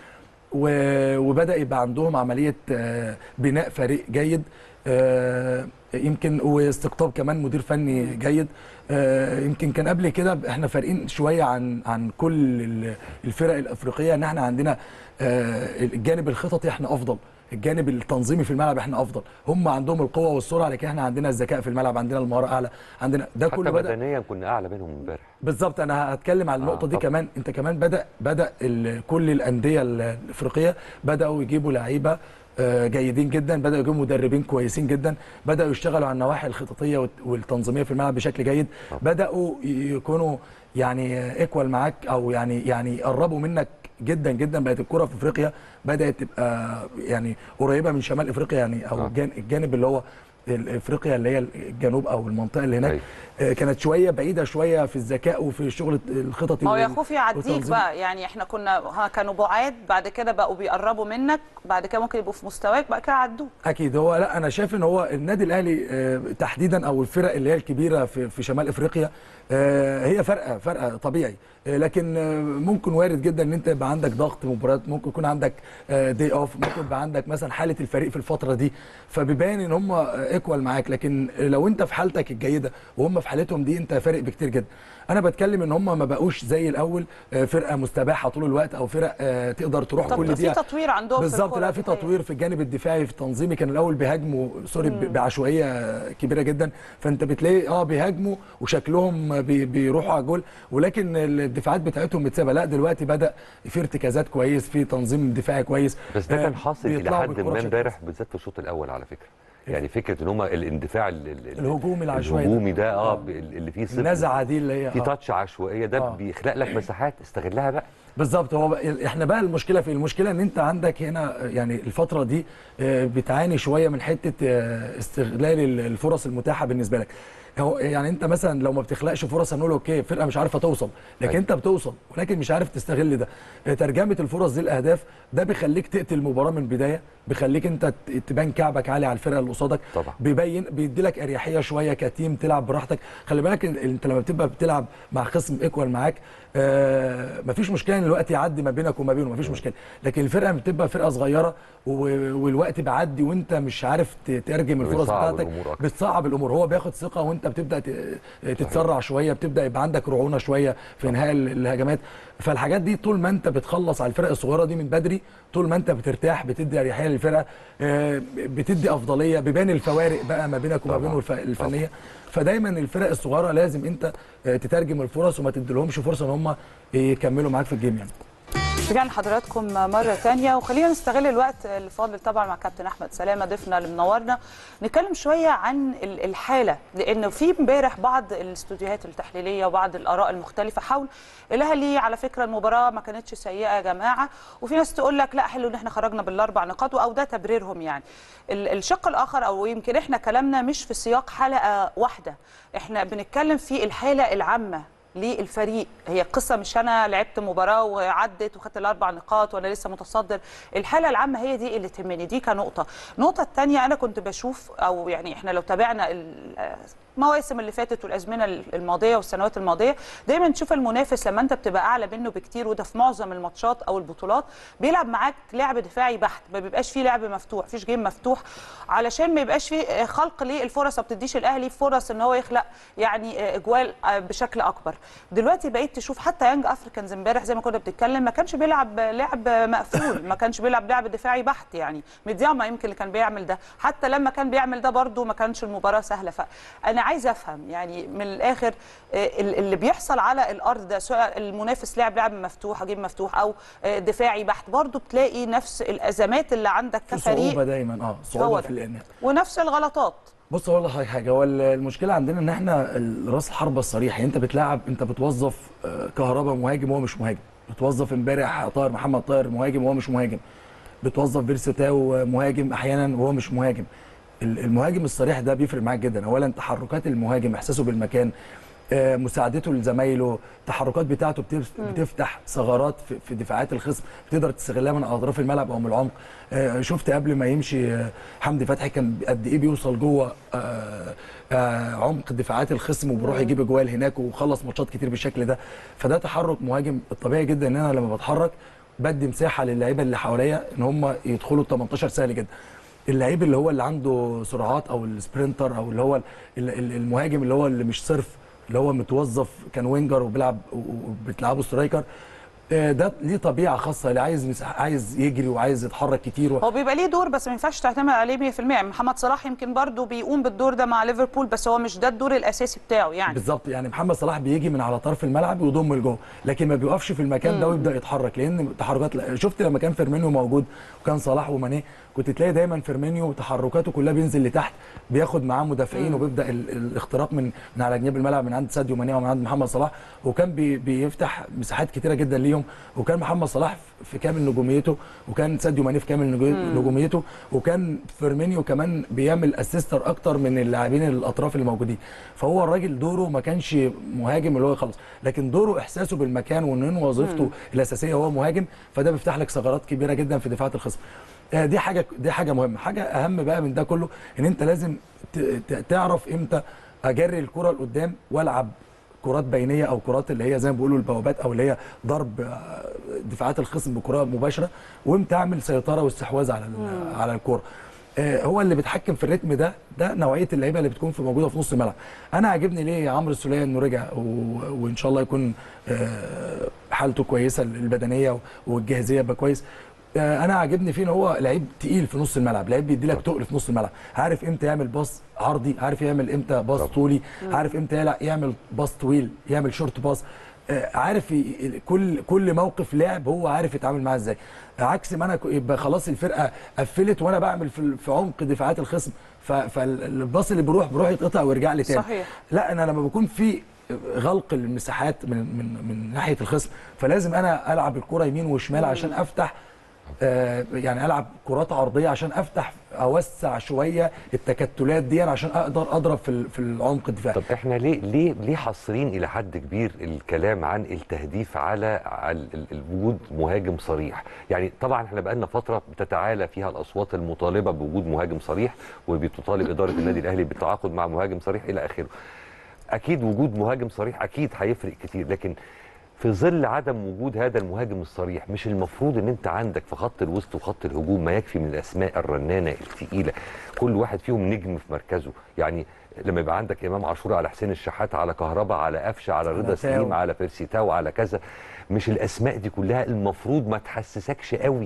و- وبدا يبقى عندهم عمليه آه، بناء فريق جيد آه، يمكن واستقطاب كمان مدير فني جيد آه، يمكن كان قبل كده احنا فارقين شويه عن عن كل ال- الفرق الافريقيه ان احنا عندنا آه، الجانب الخططي احنا افضل الجانب التنظيمي في الملعب احنا افضل هم عندهم القوه والسرعه لكن احنا عندنا الذكاء في الملعب عندنا المهاره اعلى عندنا ده حتى كله بدا بدنيا كنا اعلى منهم امبارح بالظبط انا هتكلم على النقطه آه، دي طبعا. كمان انت كمان بدا بدا ال- كل الانديه الافريقيه بداوا يجيبوا لعيبه آه، جيدين جدا بداوا يجيبوا مدربين كويسين جدا بداوا يشتغلوا على النواحي الخططيه والت- والتنظيميه في الملعب بشكل جيد بداوا ي- يكونوا يعني ايكوال معاك او يعني يعني يقربوا منك جدا جدا بقت الكره في افريقيا بدات تبقى يعني قريبه من شمال افريقيا يعني او آه. الجان- الجانب اللي هو ال- افريقيا اللي هي الجنوب او المنطقه اللي هناك آه، كانت شويه بعيده شويه في الذكاء وفي الشغل الخططي ما هو يا وال- خوفي يعديك والتنظيم. بقى يعني احنا كنا ها كانوا بعاد بعد كده بقوا بيقربوا منك بعد كده ممكن يبقوا في مستواك بعد كده عدوك اكيد هو لا انا شايف ان هو النادي الاهلي آه، تحديدا او الفرق اللي هي الكبيره في في شمال افريقيا آه، هي فرقه فرقه طبيعي آه، لكن آه، ممكن وارد جدا ان انت يبقى عندك ضغط مباريات ممكن يكون عندك دي اوف ممكن يبقى عندك مثلا حاله الفريق في الفتره دي فبيبان ان هم ايكوال معاك لكن لو انت في حالتك الجيده وهم في حالتهم دي انت فارق بكتير جدا انا بتكلم ان هم ما بقوش زي الاول آه، فرقه مستباحه طول الوقت او فرق آه، تقدر تروح طب كل في دقيقه تطوير عندهم في بالظبط الكرة لا في الحقيقية. تطوير في الجانب الدفاعي في التنظيمي كان الاول بيهاجموا سوري ب- مم. بعشوائيه كبيره جدا فانت بتلاقي اه بيهاجموا وشكلهم بي بيروحوا على الجول ولكن الدفاعات بتاعتهم متسابه لا دلوقتي بدا في ارتكازات كويس في تنظيم دفاعي كويس بس ده آه، كان حاصل الى بيطلعوا حد بالكرة ما بشكل امبارح بالذات في الشوط الاول على فكره يعني فكره ان هم الاندفاع ال- ال- ال- الهجومي العشوائي ده. الهجومي ده اه ب- اللي فيه صفر النزعه دي اللي هي في آه. تاتش عشوائيه ده آه. بيخلق لك مساحات استغلها بقى بالظبط هو بقى احنا بقى المشكله في المشكله ان انت عندك هنا يعني الفتره دي آه، بتعاني شويه من حته آه، استغلال ال- الفرص المتاحه بالنسبه لك هو يعني انت مثلا لو ما بتخلقش فرص هنقول اوكي فرقه مش عارفه توصل لكن أيوة. انت بتوصل ولكن مش عارف تستغل ده آه، ترجمه الفرص دي الاهداف ده بيخليك تقتل المباراه من البدايه بيخليك انت ت- تبان كعبك عالي على الفرقه اللي قصادك طبعا بيبين بيدي لك اريحيه شويه كتيم تلعب براحتك خلي بالك ال- انت لما بتبقى بتلعب مع خصم ايكوال معاك آه مفيش مشكله ان الوقت يعدي ما بينك وما بينه مفيش مشكله لكن الفرقه بتبقى فرقه صغيره و- والوقت بيعدي وانت مش عارف ت- ترجم الفرص بيصعب بتاعتك الأمور أكتر. بتصعب الامور هو بياخد ثقه وانت بتبدا ت- تتسرع شويه بتبدا يبقى عندك رعونه شويه في انهاء ال- الهجمات فالحاجات دي طول ما انت بتخلص على الفرق الصغيره دي من بدري طول ما انت بترتاح بتدي اريحيه للفرقه آه، بتدي افضليه بيبان الفوارق بقى ما بينك وما طبعاً. بينه الف- الفنيه فدايما الفرق الصغيره لازم انت آه، تترجم الفرص وما تديلهمش فرصه ان هم يكملوا معاك في الجيم يعني رجعنا لحضراتكم مرة تانية وخلينا نستغل الوقت اللي فاضل طبعا مع كابتن أحمد سلامة ضيفنا اللي منورنا نتكلم شوية عن ال- الحالة لأنه في امبارح بعض الاستوديوهات التحليلية وبعض الآراء المختلفة حول الأهلي على فكرة المباراة ما كانتش سيئة يا جماعة وفي ناس تقول لك لا حلو إن احنا خرجنا بالأربع نقاط أو ده تبريرهم يعني ال- الشق الآخر أو يمكن احنا كلامنا مش في سياق حلقة واحدة احنا بنتكلم في الحالة العامة للفريق هي قصه مش انا لعبت مباراه وعدت وخدت الاربع نقاط وانا لسه متصدر الحاله العامه هي دي اللي تهمني دي كنقطه النقطه الثانيه انا كنت بشوف او يعني احنا لو تابعنا ال- المواسم اللي فاتت والازمنه الماضيه والسنوات الماضيه دايما تشوف المنافس لما انت بتبقى اعلى منه بكتير وده في معظم الماتشات او البطولات بيلعب معاك لعب دفاعي بحت ما بيبقاش فيه لعب مفتوح مفيش جيم مفتوح علشان ما يبقاش فيه خلق للفرص ما بتديش الاهلي فرص ان هو يخلق يعني اجوال بشكل اكبر دلوقتي بقيت تشوف حتى يانج افريكانز امبارح زي ما كنا بنتكلم ما كانش بيلعب لعب مقفول ما كانش بيلعب لعب دفاعي بحت يعني مدياما يمكن اللي كان بيعمل ده حتى لما كان بيعمل ده برده ما كانش المباراه سهله فانا عايزه افهم يعني من الاخر آه، اللي بيحصل على الارض ده سواء المنافس لعب لعب مفتوح جيم مفتوح او آه، دفاعي بحت برده بتلاقي نفس الازمات اللي عندك في صعوبه كفريق دايما اه هو صعوبه ده. في الانهاء ونفس الغلطات بص اقول لك حاجه هو المشكله عندنا ان احنا ال- راس الحربه الصريح يعني انت بتلعب انت بتوظف آه، كهربا مهاجم وهو مش مهاجم بتوظف امبارح طاهر محمد طاهر مهاجم وهو مش مهاجم بتوظف بيرسيتاو مهاجم احيانا وهو مش مهاجم ال- المهاجم الصريح ده بيفرق معاك جدا اولا تحركات المهاجم احساسه بالمكان آه، مساعدته لزمايله التحركات بتاعته بتف- مم. بتفتح ثغرات في- في دفاعات الخصم تقدر تستغلها من اطراف الملعب او من العمق آه، شفت قبل ما يمشي آه، حمدي فتحي كان قد ايه بيوصل جوه آه، آه، عمق دفاعات الخصم وبيروح مم. يجيب اجوال هناك وخلص ماتشات كتير بالشكل ده فده تحرك مهاجم الطبيعي جدا ان انا لما بتحرك بدي مساحه للعيبه اللي حواليا ان هم يدخلوا ال 18 سهل جدا اللعيب اللي هو اللي عنده سرعات او السبرنتر او اللي هو ال- ال- المهاجم اللي هو اللي مش صرف اللي هو متوظف كان وينجر وبيلعب وبتلعبه سترايكر آه، ده ليه طبيعه خاصه اللي عايز مساحة عايز يجري وعايز يتحرك كتير و... هو بيبقى ليه دور بس ما ينفعش تعتمد عليه 100% محمد صلاح يمكن برضو بيقوم بالدور ده مع ليفربول بس هو مش ده الدور الاساسي بتاعه يعني بالظبط يعني محمد صلاح بيجي من على طرف الملعب ويضم لجوه لكن ما بيقفش في المكان ده مم. ويبدا يتحرك لان تحركات شفت لما كان فيرمينيو موجود وكان صلاح وماني كنت تلاقي دايما فيرمينيو تحركاته كلها بينزل لتحت بياخد معاه مدافعين مم. وبيبدا ال- الاختراق من من على جناب الملعب من عند ساديو ماني ومن عند محمد صلاح وكان بي بيفتح مساحات كتيره جدا ليهم وكان محمد صلاح في كامل نجوميته وكان ساديو ماني في كامل نجو- مم. نجوميته وكان فيرمينيو كمان بيعمل اسيستر اكتر من اللاعبين الاطراف اللي موجودين فهو الراجل دوره ما كانش مهاجم اللي هو يخلص لكن دوره احساسه بالمكان وان وظيفته مم. الاساسيه هو مهاجم فده بيفتح لك ثغرات كبيره جدا في دفاعات الخصم آه، دي حاجه دي حاجه مهمه حاجه اهم بقى من ده كله ان انت لازم ت- ت- تعرف امتى اجري الكره لقدام والعب كرات بينيه او كرات اللي هي زي ما بيقولوا البوابات او اللي هي ضرب آه، دفاعات الخصم بكره مباشره وامتى اعمل سيطره واستحواذ على ال- على الكره آه، هو اللي بيتحكم في الريتم ده ده نوعيه اللعيبه اللي بتكون في موجوده في نص الملعب انا عاجبني ليه يا عمرو السوليه انه رجع و... وان شاء الله يكون آه، حالته كويسه البدنيه والجاهزيه يبقى كويس آه، انا عاجبني فيه ان هو لعيب تقيل في نص الملعب لعيب بيدي لك تقل في نص الملعب عارف امتى يعمل باص عرضي عارف يعمل امتى باص طولي مم. عارف امتى يلع- يعمل باص طويل يعمل شورت باص آه، عارف ي- كل كل موقف لعب هو عارف يتعامل معاه ازاي عكس ما انا ك- يبقى خلاص الفرقه قفلت وانا بعمل في في عمق دفاعات الخصم ف- فالباص اللي بيروح بيروح يتقطع ويرجع لي تاني صحيح. لا انا لما بكون في غلق المساحات من من من ناحيه الخصم فلازم انا العب الكره يمين وشمال عشان افتح آه، يعني العب كرات عرضيه عشان افتح اوسع شويه التكتلات دي عشان اقدر اضرب في ال- في العمق الدفاعي طب احنا ليه ليه ليه حاصرين الى حد كبير الكلام عن التهديف على على ال- ال- وجود مهاجم صريح يعني طبعا احنا بقالنا فتره بتتعالى فيها الاصوات المطالبه بوجود مهاجم صريح وبتطالب اداره النادي الاهلي بالتعاقد مع مهاجم صريح الى اخره اكيد وجود مهاجم صريح اكيد هيفرق كتير لكن في ظل عدم وجود هذا المهاجم الصريح مش المفروض ان انت عندك في خط الوسط وخط الهجوم ما يكفي من الاسماء الرنانه الثقيله كل واحد فيهم نجم في مركزه يعني لما يبقى عندك امام عاشور على حسين الشحات على كهربا على قفشه على رضا على تاو. سليم على بيرسي تاو على كذا مش الاسماء دي كلها المفروض ما تحسسكش قوي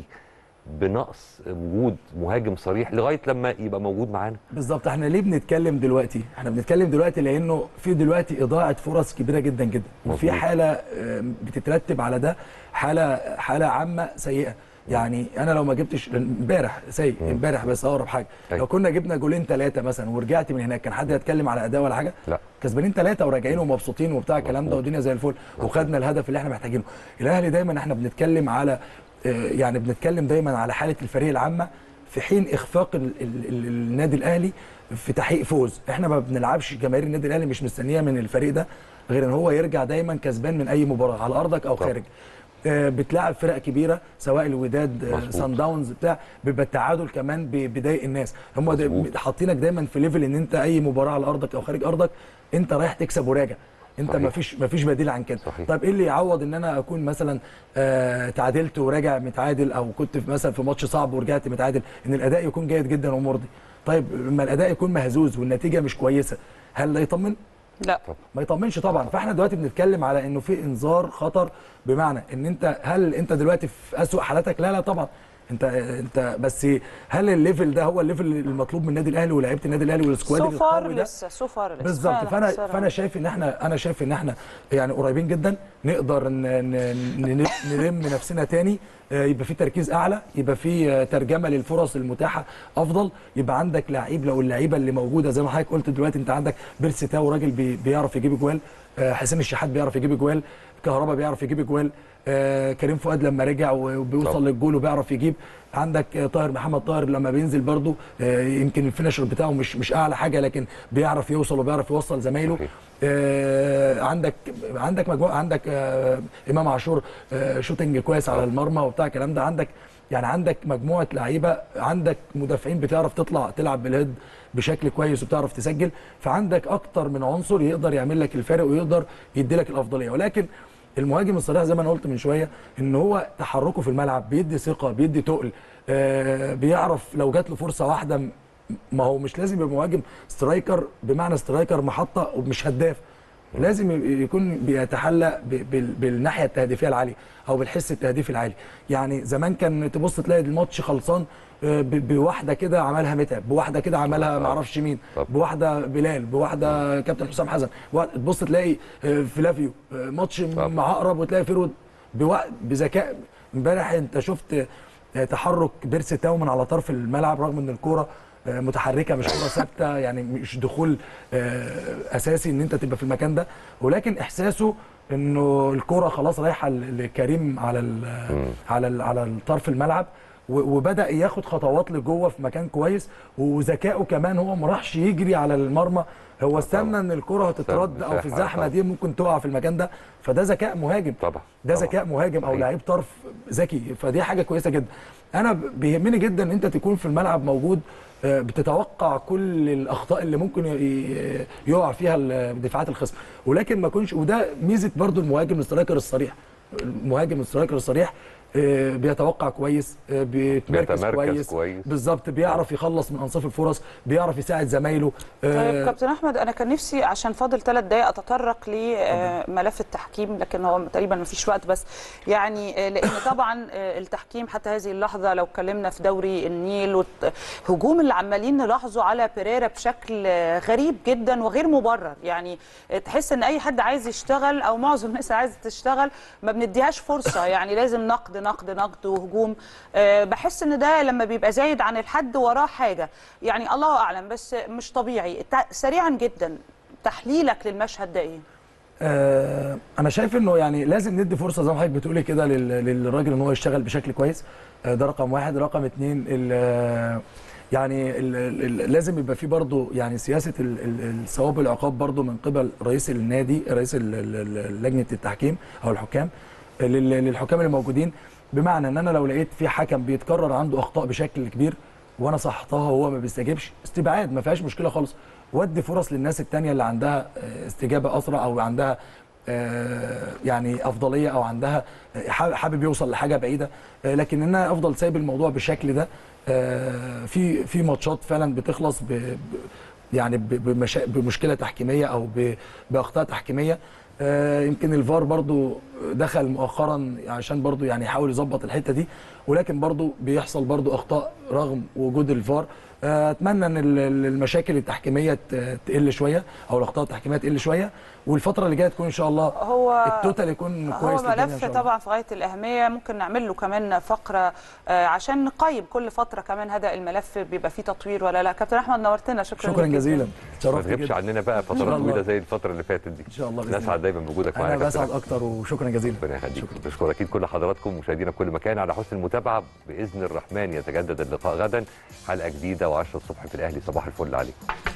بنقص وجود مهاجم صريح لغايه لما يبقى موجود معانا بالظبط احنا ليه بنتكلم دلوقتي احنا بنتكلم دلوقتي لانه في دلوقتي اضاعه فرص كبيره جدا جدا وفي مظبوط. حاله آه، بتترتب على ده حاله حاله عامه سيئه يعني انا لو ما جبتش امبارح سيء امبارح بس اقرب حاجه أيوة. لو كنا جبنا جولين ثلاثه مثلا ورجعت من هناك كان حد يتكلم على اداء ولا حاجه لا كسبانين ثلاثه وراجعين ومبسوطين وبتاع الكلام ده والدنيا زي الفل وخدنا الهدف اللي احنا محتاجينه الاهلي دايما احنا بنتكلم على آه، يعني بنتكلم دايما على حاله الفريق العامه في حين اخفاق ال ال ال النادي الاهلي في تحقيق فوز احنا ما بنلعبش جماهير النادي الاهلي مش مستنيه من الفريق ده غير ان هو يرجع دايما كسبان من اي مباراه على ارضك او خارج آه، بتلاعب فرق كبيره سواء الوداد آه، مظبوط. سان داونز بتاع بيبقى التعادل كمان بي- بيضايق الناس هم دا- حاطينك دايما في ليفل ان انت اي مباراه على ارضك او خارج ارضك انت رايح تكسب وراجع انت صحيح. ما فيش ما فيش بديل عن كده صحيح. طب ايه اللي يعوض ان انا اكون مثلا آه تعادلت وراجع متعادل او كنت في مثلا في ماتش صعب ورجعت متعادل ان الاداء يكون جيد جدا ومرضي طيب لما الاداء يكون مهزوز والنتيجه مش كويسه هل ده يطمن لا ما يطمنش طبعا فاحنا دلوقتي بنتكلم على انه في انذار خطر بمعنى ان انت هل انت دلوقتي في اسوأ حالاتك لا لا طبعا انت انت بس هل الليفل ده هو الليفل المطلوب من النادي الاهلي ولاعيبه النادي الاهلي والسكواد سو فار القوي ده لسه سو فار لسه بالظبط فعلا فانا خسارة. فانا شايف ان احنا انا شايف ان احنا يعني قريبين جدا نقدر ن- ن- ن- نلم نفسنا تاني آه، يبقى في تركيز اعلى يبقى في آه، ترجمه للفرص المتاحه افضل يبقى عندك لعيب لو اللعيبه اللي موجوده زي ما حضرتك قلت دلوقتي انت عندك بيرسي تاو راجل بي- بيعرف يجيب جوال آه، حسين الشحات بيعرف يجيب جوال كهربا بيعرف يجيب جوال آه، كريم فؤاد لما رجع وبيوصل للجول وبيعرف يجيب عندك آه، طاهر محمد طاهر لما بينزل برضو آه، يمكن الفينشر بتاعه مش مش اعلى حاجه لكن بيعرف يوصل وبيعرف يوصل زمايله آه، عندك عندك مجموعه عندك آه، امام عاشور آه، شوتنج كويس على المرمى وبتاع الكلام ده عندك يعني عندك مجموعه لعيبه عندك مدافعين بتعرف تطلع تلعب بالهيد بشكل كويس وبتعرف تسجل فعندك اكتر من عنصر يقدر يعمل لك الفارق ويقدر يدي لك الافضليه ولكن المهاجم الصريح زي ما انا قلت من شويه ان هو تحركه في الملعب بيدي ثقه بيدي تقل آه بيعرف لو جات له فرصه واحده م- ما هو مش لازم يبقى مهاجم سترايكر بمعنى سترايكر محطه ومش هداف لازم ي- يكون بيتحلى ب- بال- بالناحيه التهديفيه العاليه او بالحس التهديفي العالي يعني زمان كان تبص تلاقي الماتش خلصان آه، ب- بواحده كده عملها متعب بواحده كده عملها ما اعرفش مين بواحده بلال بواحده كابتن حسام حسن واحد- تبص تلاقي آه، فلافيو آه، ماتش مع اقرب وتلاقي فيرود بوق- بذكاء امبارح انت شفت آه، تحرك بيرسي تاو من على طرف الملعب رغم ان الكوره آه، متحركه مش كوره ثابته يعني مش دخول آه، اساسي ان انت تبقى في المكان ده ولكن احساسه انه الكوره خلاص رايحه ل- لكريم على ال على ال على طرف الملعب و- وبدا ياخد خطوات لجوه في مكان كويس وذكائه كمان هو ما راحش يجري على المرمى هو استنى ان الكره هتترد او في مساحة، الزحمه طبعا. دي ممكن تقع في المكان ده فده ذكاء مهاجم طبعا ده ذكاء مهاجم او لعيب طرف ذكي فدي حاجه كويسه جدا انا ب- بيهمني جدا ان انت تكون في الملعب موجود آه، بتتوقع كل الاخطاء اللي ممكن ي- ي- يقع فيها ال- دفاعات الخصم ولكن ما يكونش وده ميزه برضو المهاجم السترايكر الصريح المهاجم السترايكر الصريح آه، بيتوقع كويس آه، بيتمركز بيتمركز كويس, كويس. بالظبط بيعرف يخلص من انصاف الفرص بيعرف يساعد زمايله طيب آه، كابتن احمد انا كان نفسي عشان فاضل ثلاث دقائق اتطرق لملف التحكيم لكن هو تقريبا ما فيش وقت بس يعني آه، لان طبعا آه، التحكيم حتى هذه اللحظه لو اتكلمنا في دوري النيل والهجوم اللي عمالين نلاحظه على بيريرا بشكل آه، غريب جدا وغير مبرر يعني آه، تحس ان اي حد عايز يشتغل او معظم الناس عايزه تشتغل ما بنديهاش فرصه يعني لازم نقد نقد نقد وهجوم آه، بحس ان ده لما بيبقى زايد عن الحد وراه حاجه يعني الله اعلم بس مش طبيعي تع- سريعا جدا تحليلك للمشهد ده ايه آه انا شايف انه يعني لازم ندي فرصه زي ما حضرتك بتقولي كده لل- للراجل ان هو يشتغل بشكل كويس آه ده رقم واحد رقم اتنين ال- آه، يعني ال ال لازم يبقى في برضه يعني سياسه ال- ال- الثواب والعقاب برضه من قبل رئيس النادي رئيس ال- ال- ال- لجنه التحكيم او الحكام لل- للحكام اللي موجودين بمعنى ان انا لو لقيت في حكم بيتكرر عنده اخطاء بشكل كبير وانا صححتها وهو ما بيستجيبش استبعاد ما فيهاش مشكله خالص ودي فرص للناس التانية اللي عندها آه، استجابه اسرع او عندها آه، يعني افضليه او عندها آه، حاب- حابب يوصل لحاجه بعيده آه، لكن ان انا افضل سايب الموضوع بالشكل ده آه، في في ماتشات فعلا بتخلص ب ب- يعني ب- بمشا... بمشكله تحكيميه او ب... باخطاء تحكيميه آه، يمكن الفار برضو دخل مؤخرا عشان برضو يعني يحاول يظبط الحته دي ولكن برضو بيحصل برضو اخطاء رغم وجود الفار آه، اتمنى ان ال- ال- المشاكل التحكيميه ت- تقل شويه او الاخطاء التحكيميه تقل شويه والفتره اللي جايه تكون ان شاء الله هو التوتال يكون كويس هو للجميع إن ملف شاء الله. طبعا في غايه الاهميه ممكن نعمل له كمان فقره آه، عشان نقيم كل فتره كمان هذا الملف بيبقى فيه تطوير ولا لا كابتن احمد نورتنا شكرا شكرا ليك جداً. جزيلا ما اتشرفت تغيبش جدا عننا بقى إن فترات شاء الله. طويله زي الفتره اللي فاتت دي ان شاء الله بإذن نسعد دايما بوجودك معانا انا يا بسعد كابتن اكتر وشكرا جزيلا ربنا يخليك بشكر اكيد كل حضراتكم مشاهدينا في كل مكان على حسن المتابعه باذن الرحمن يتجدد اللقاء غدا حلقه جديده و10 الصبح في الاهلي صباح الفل عليكم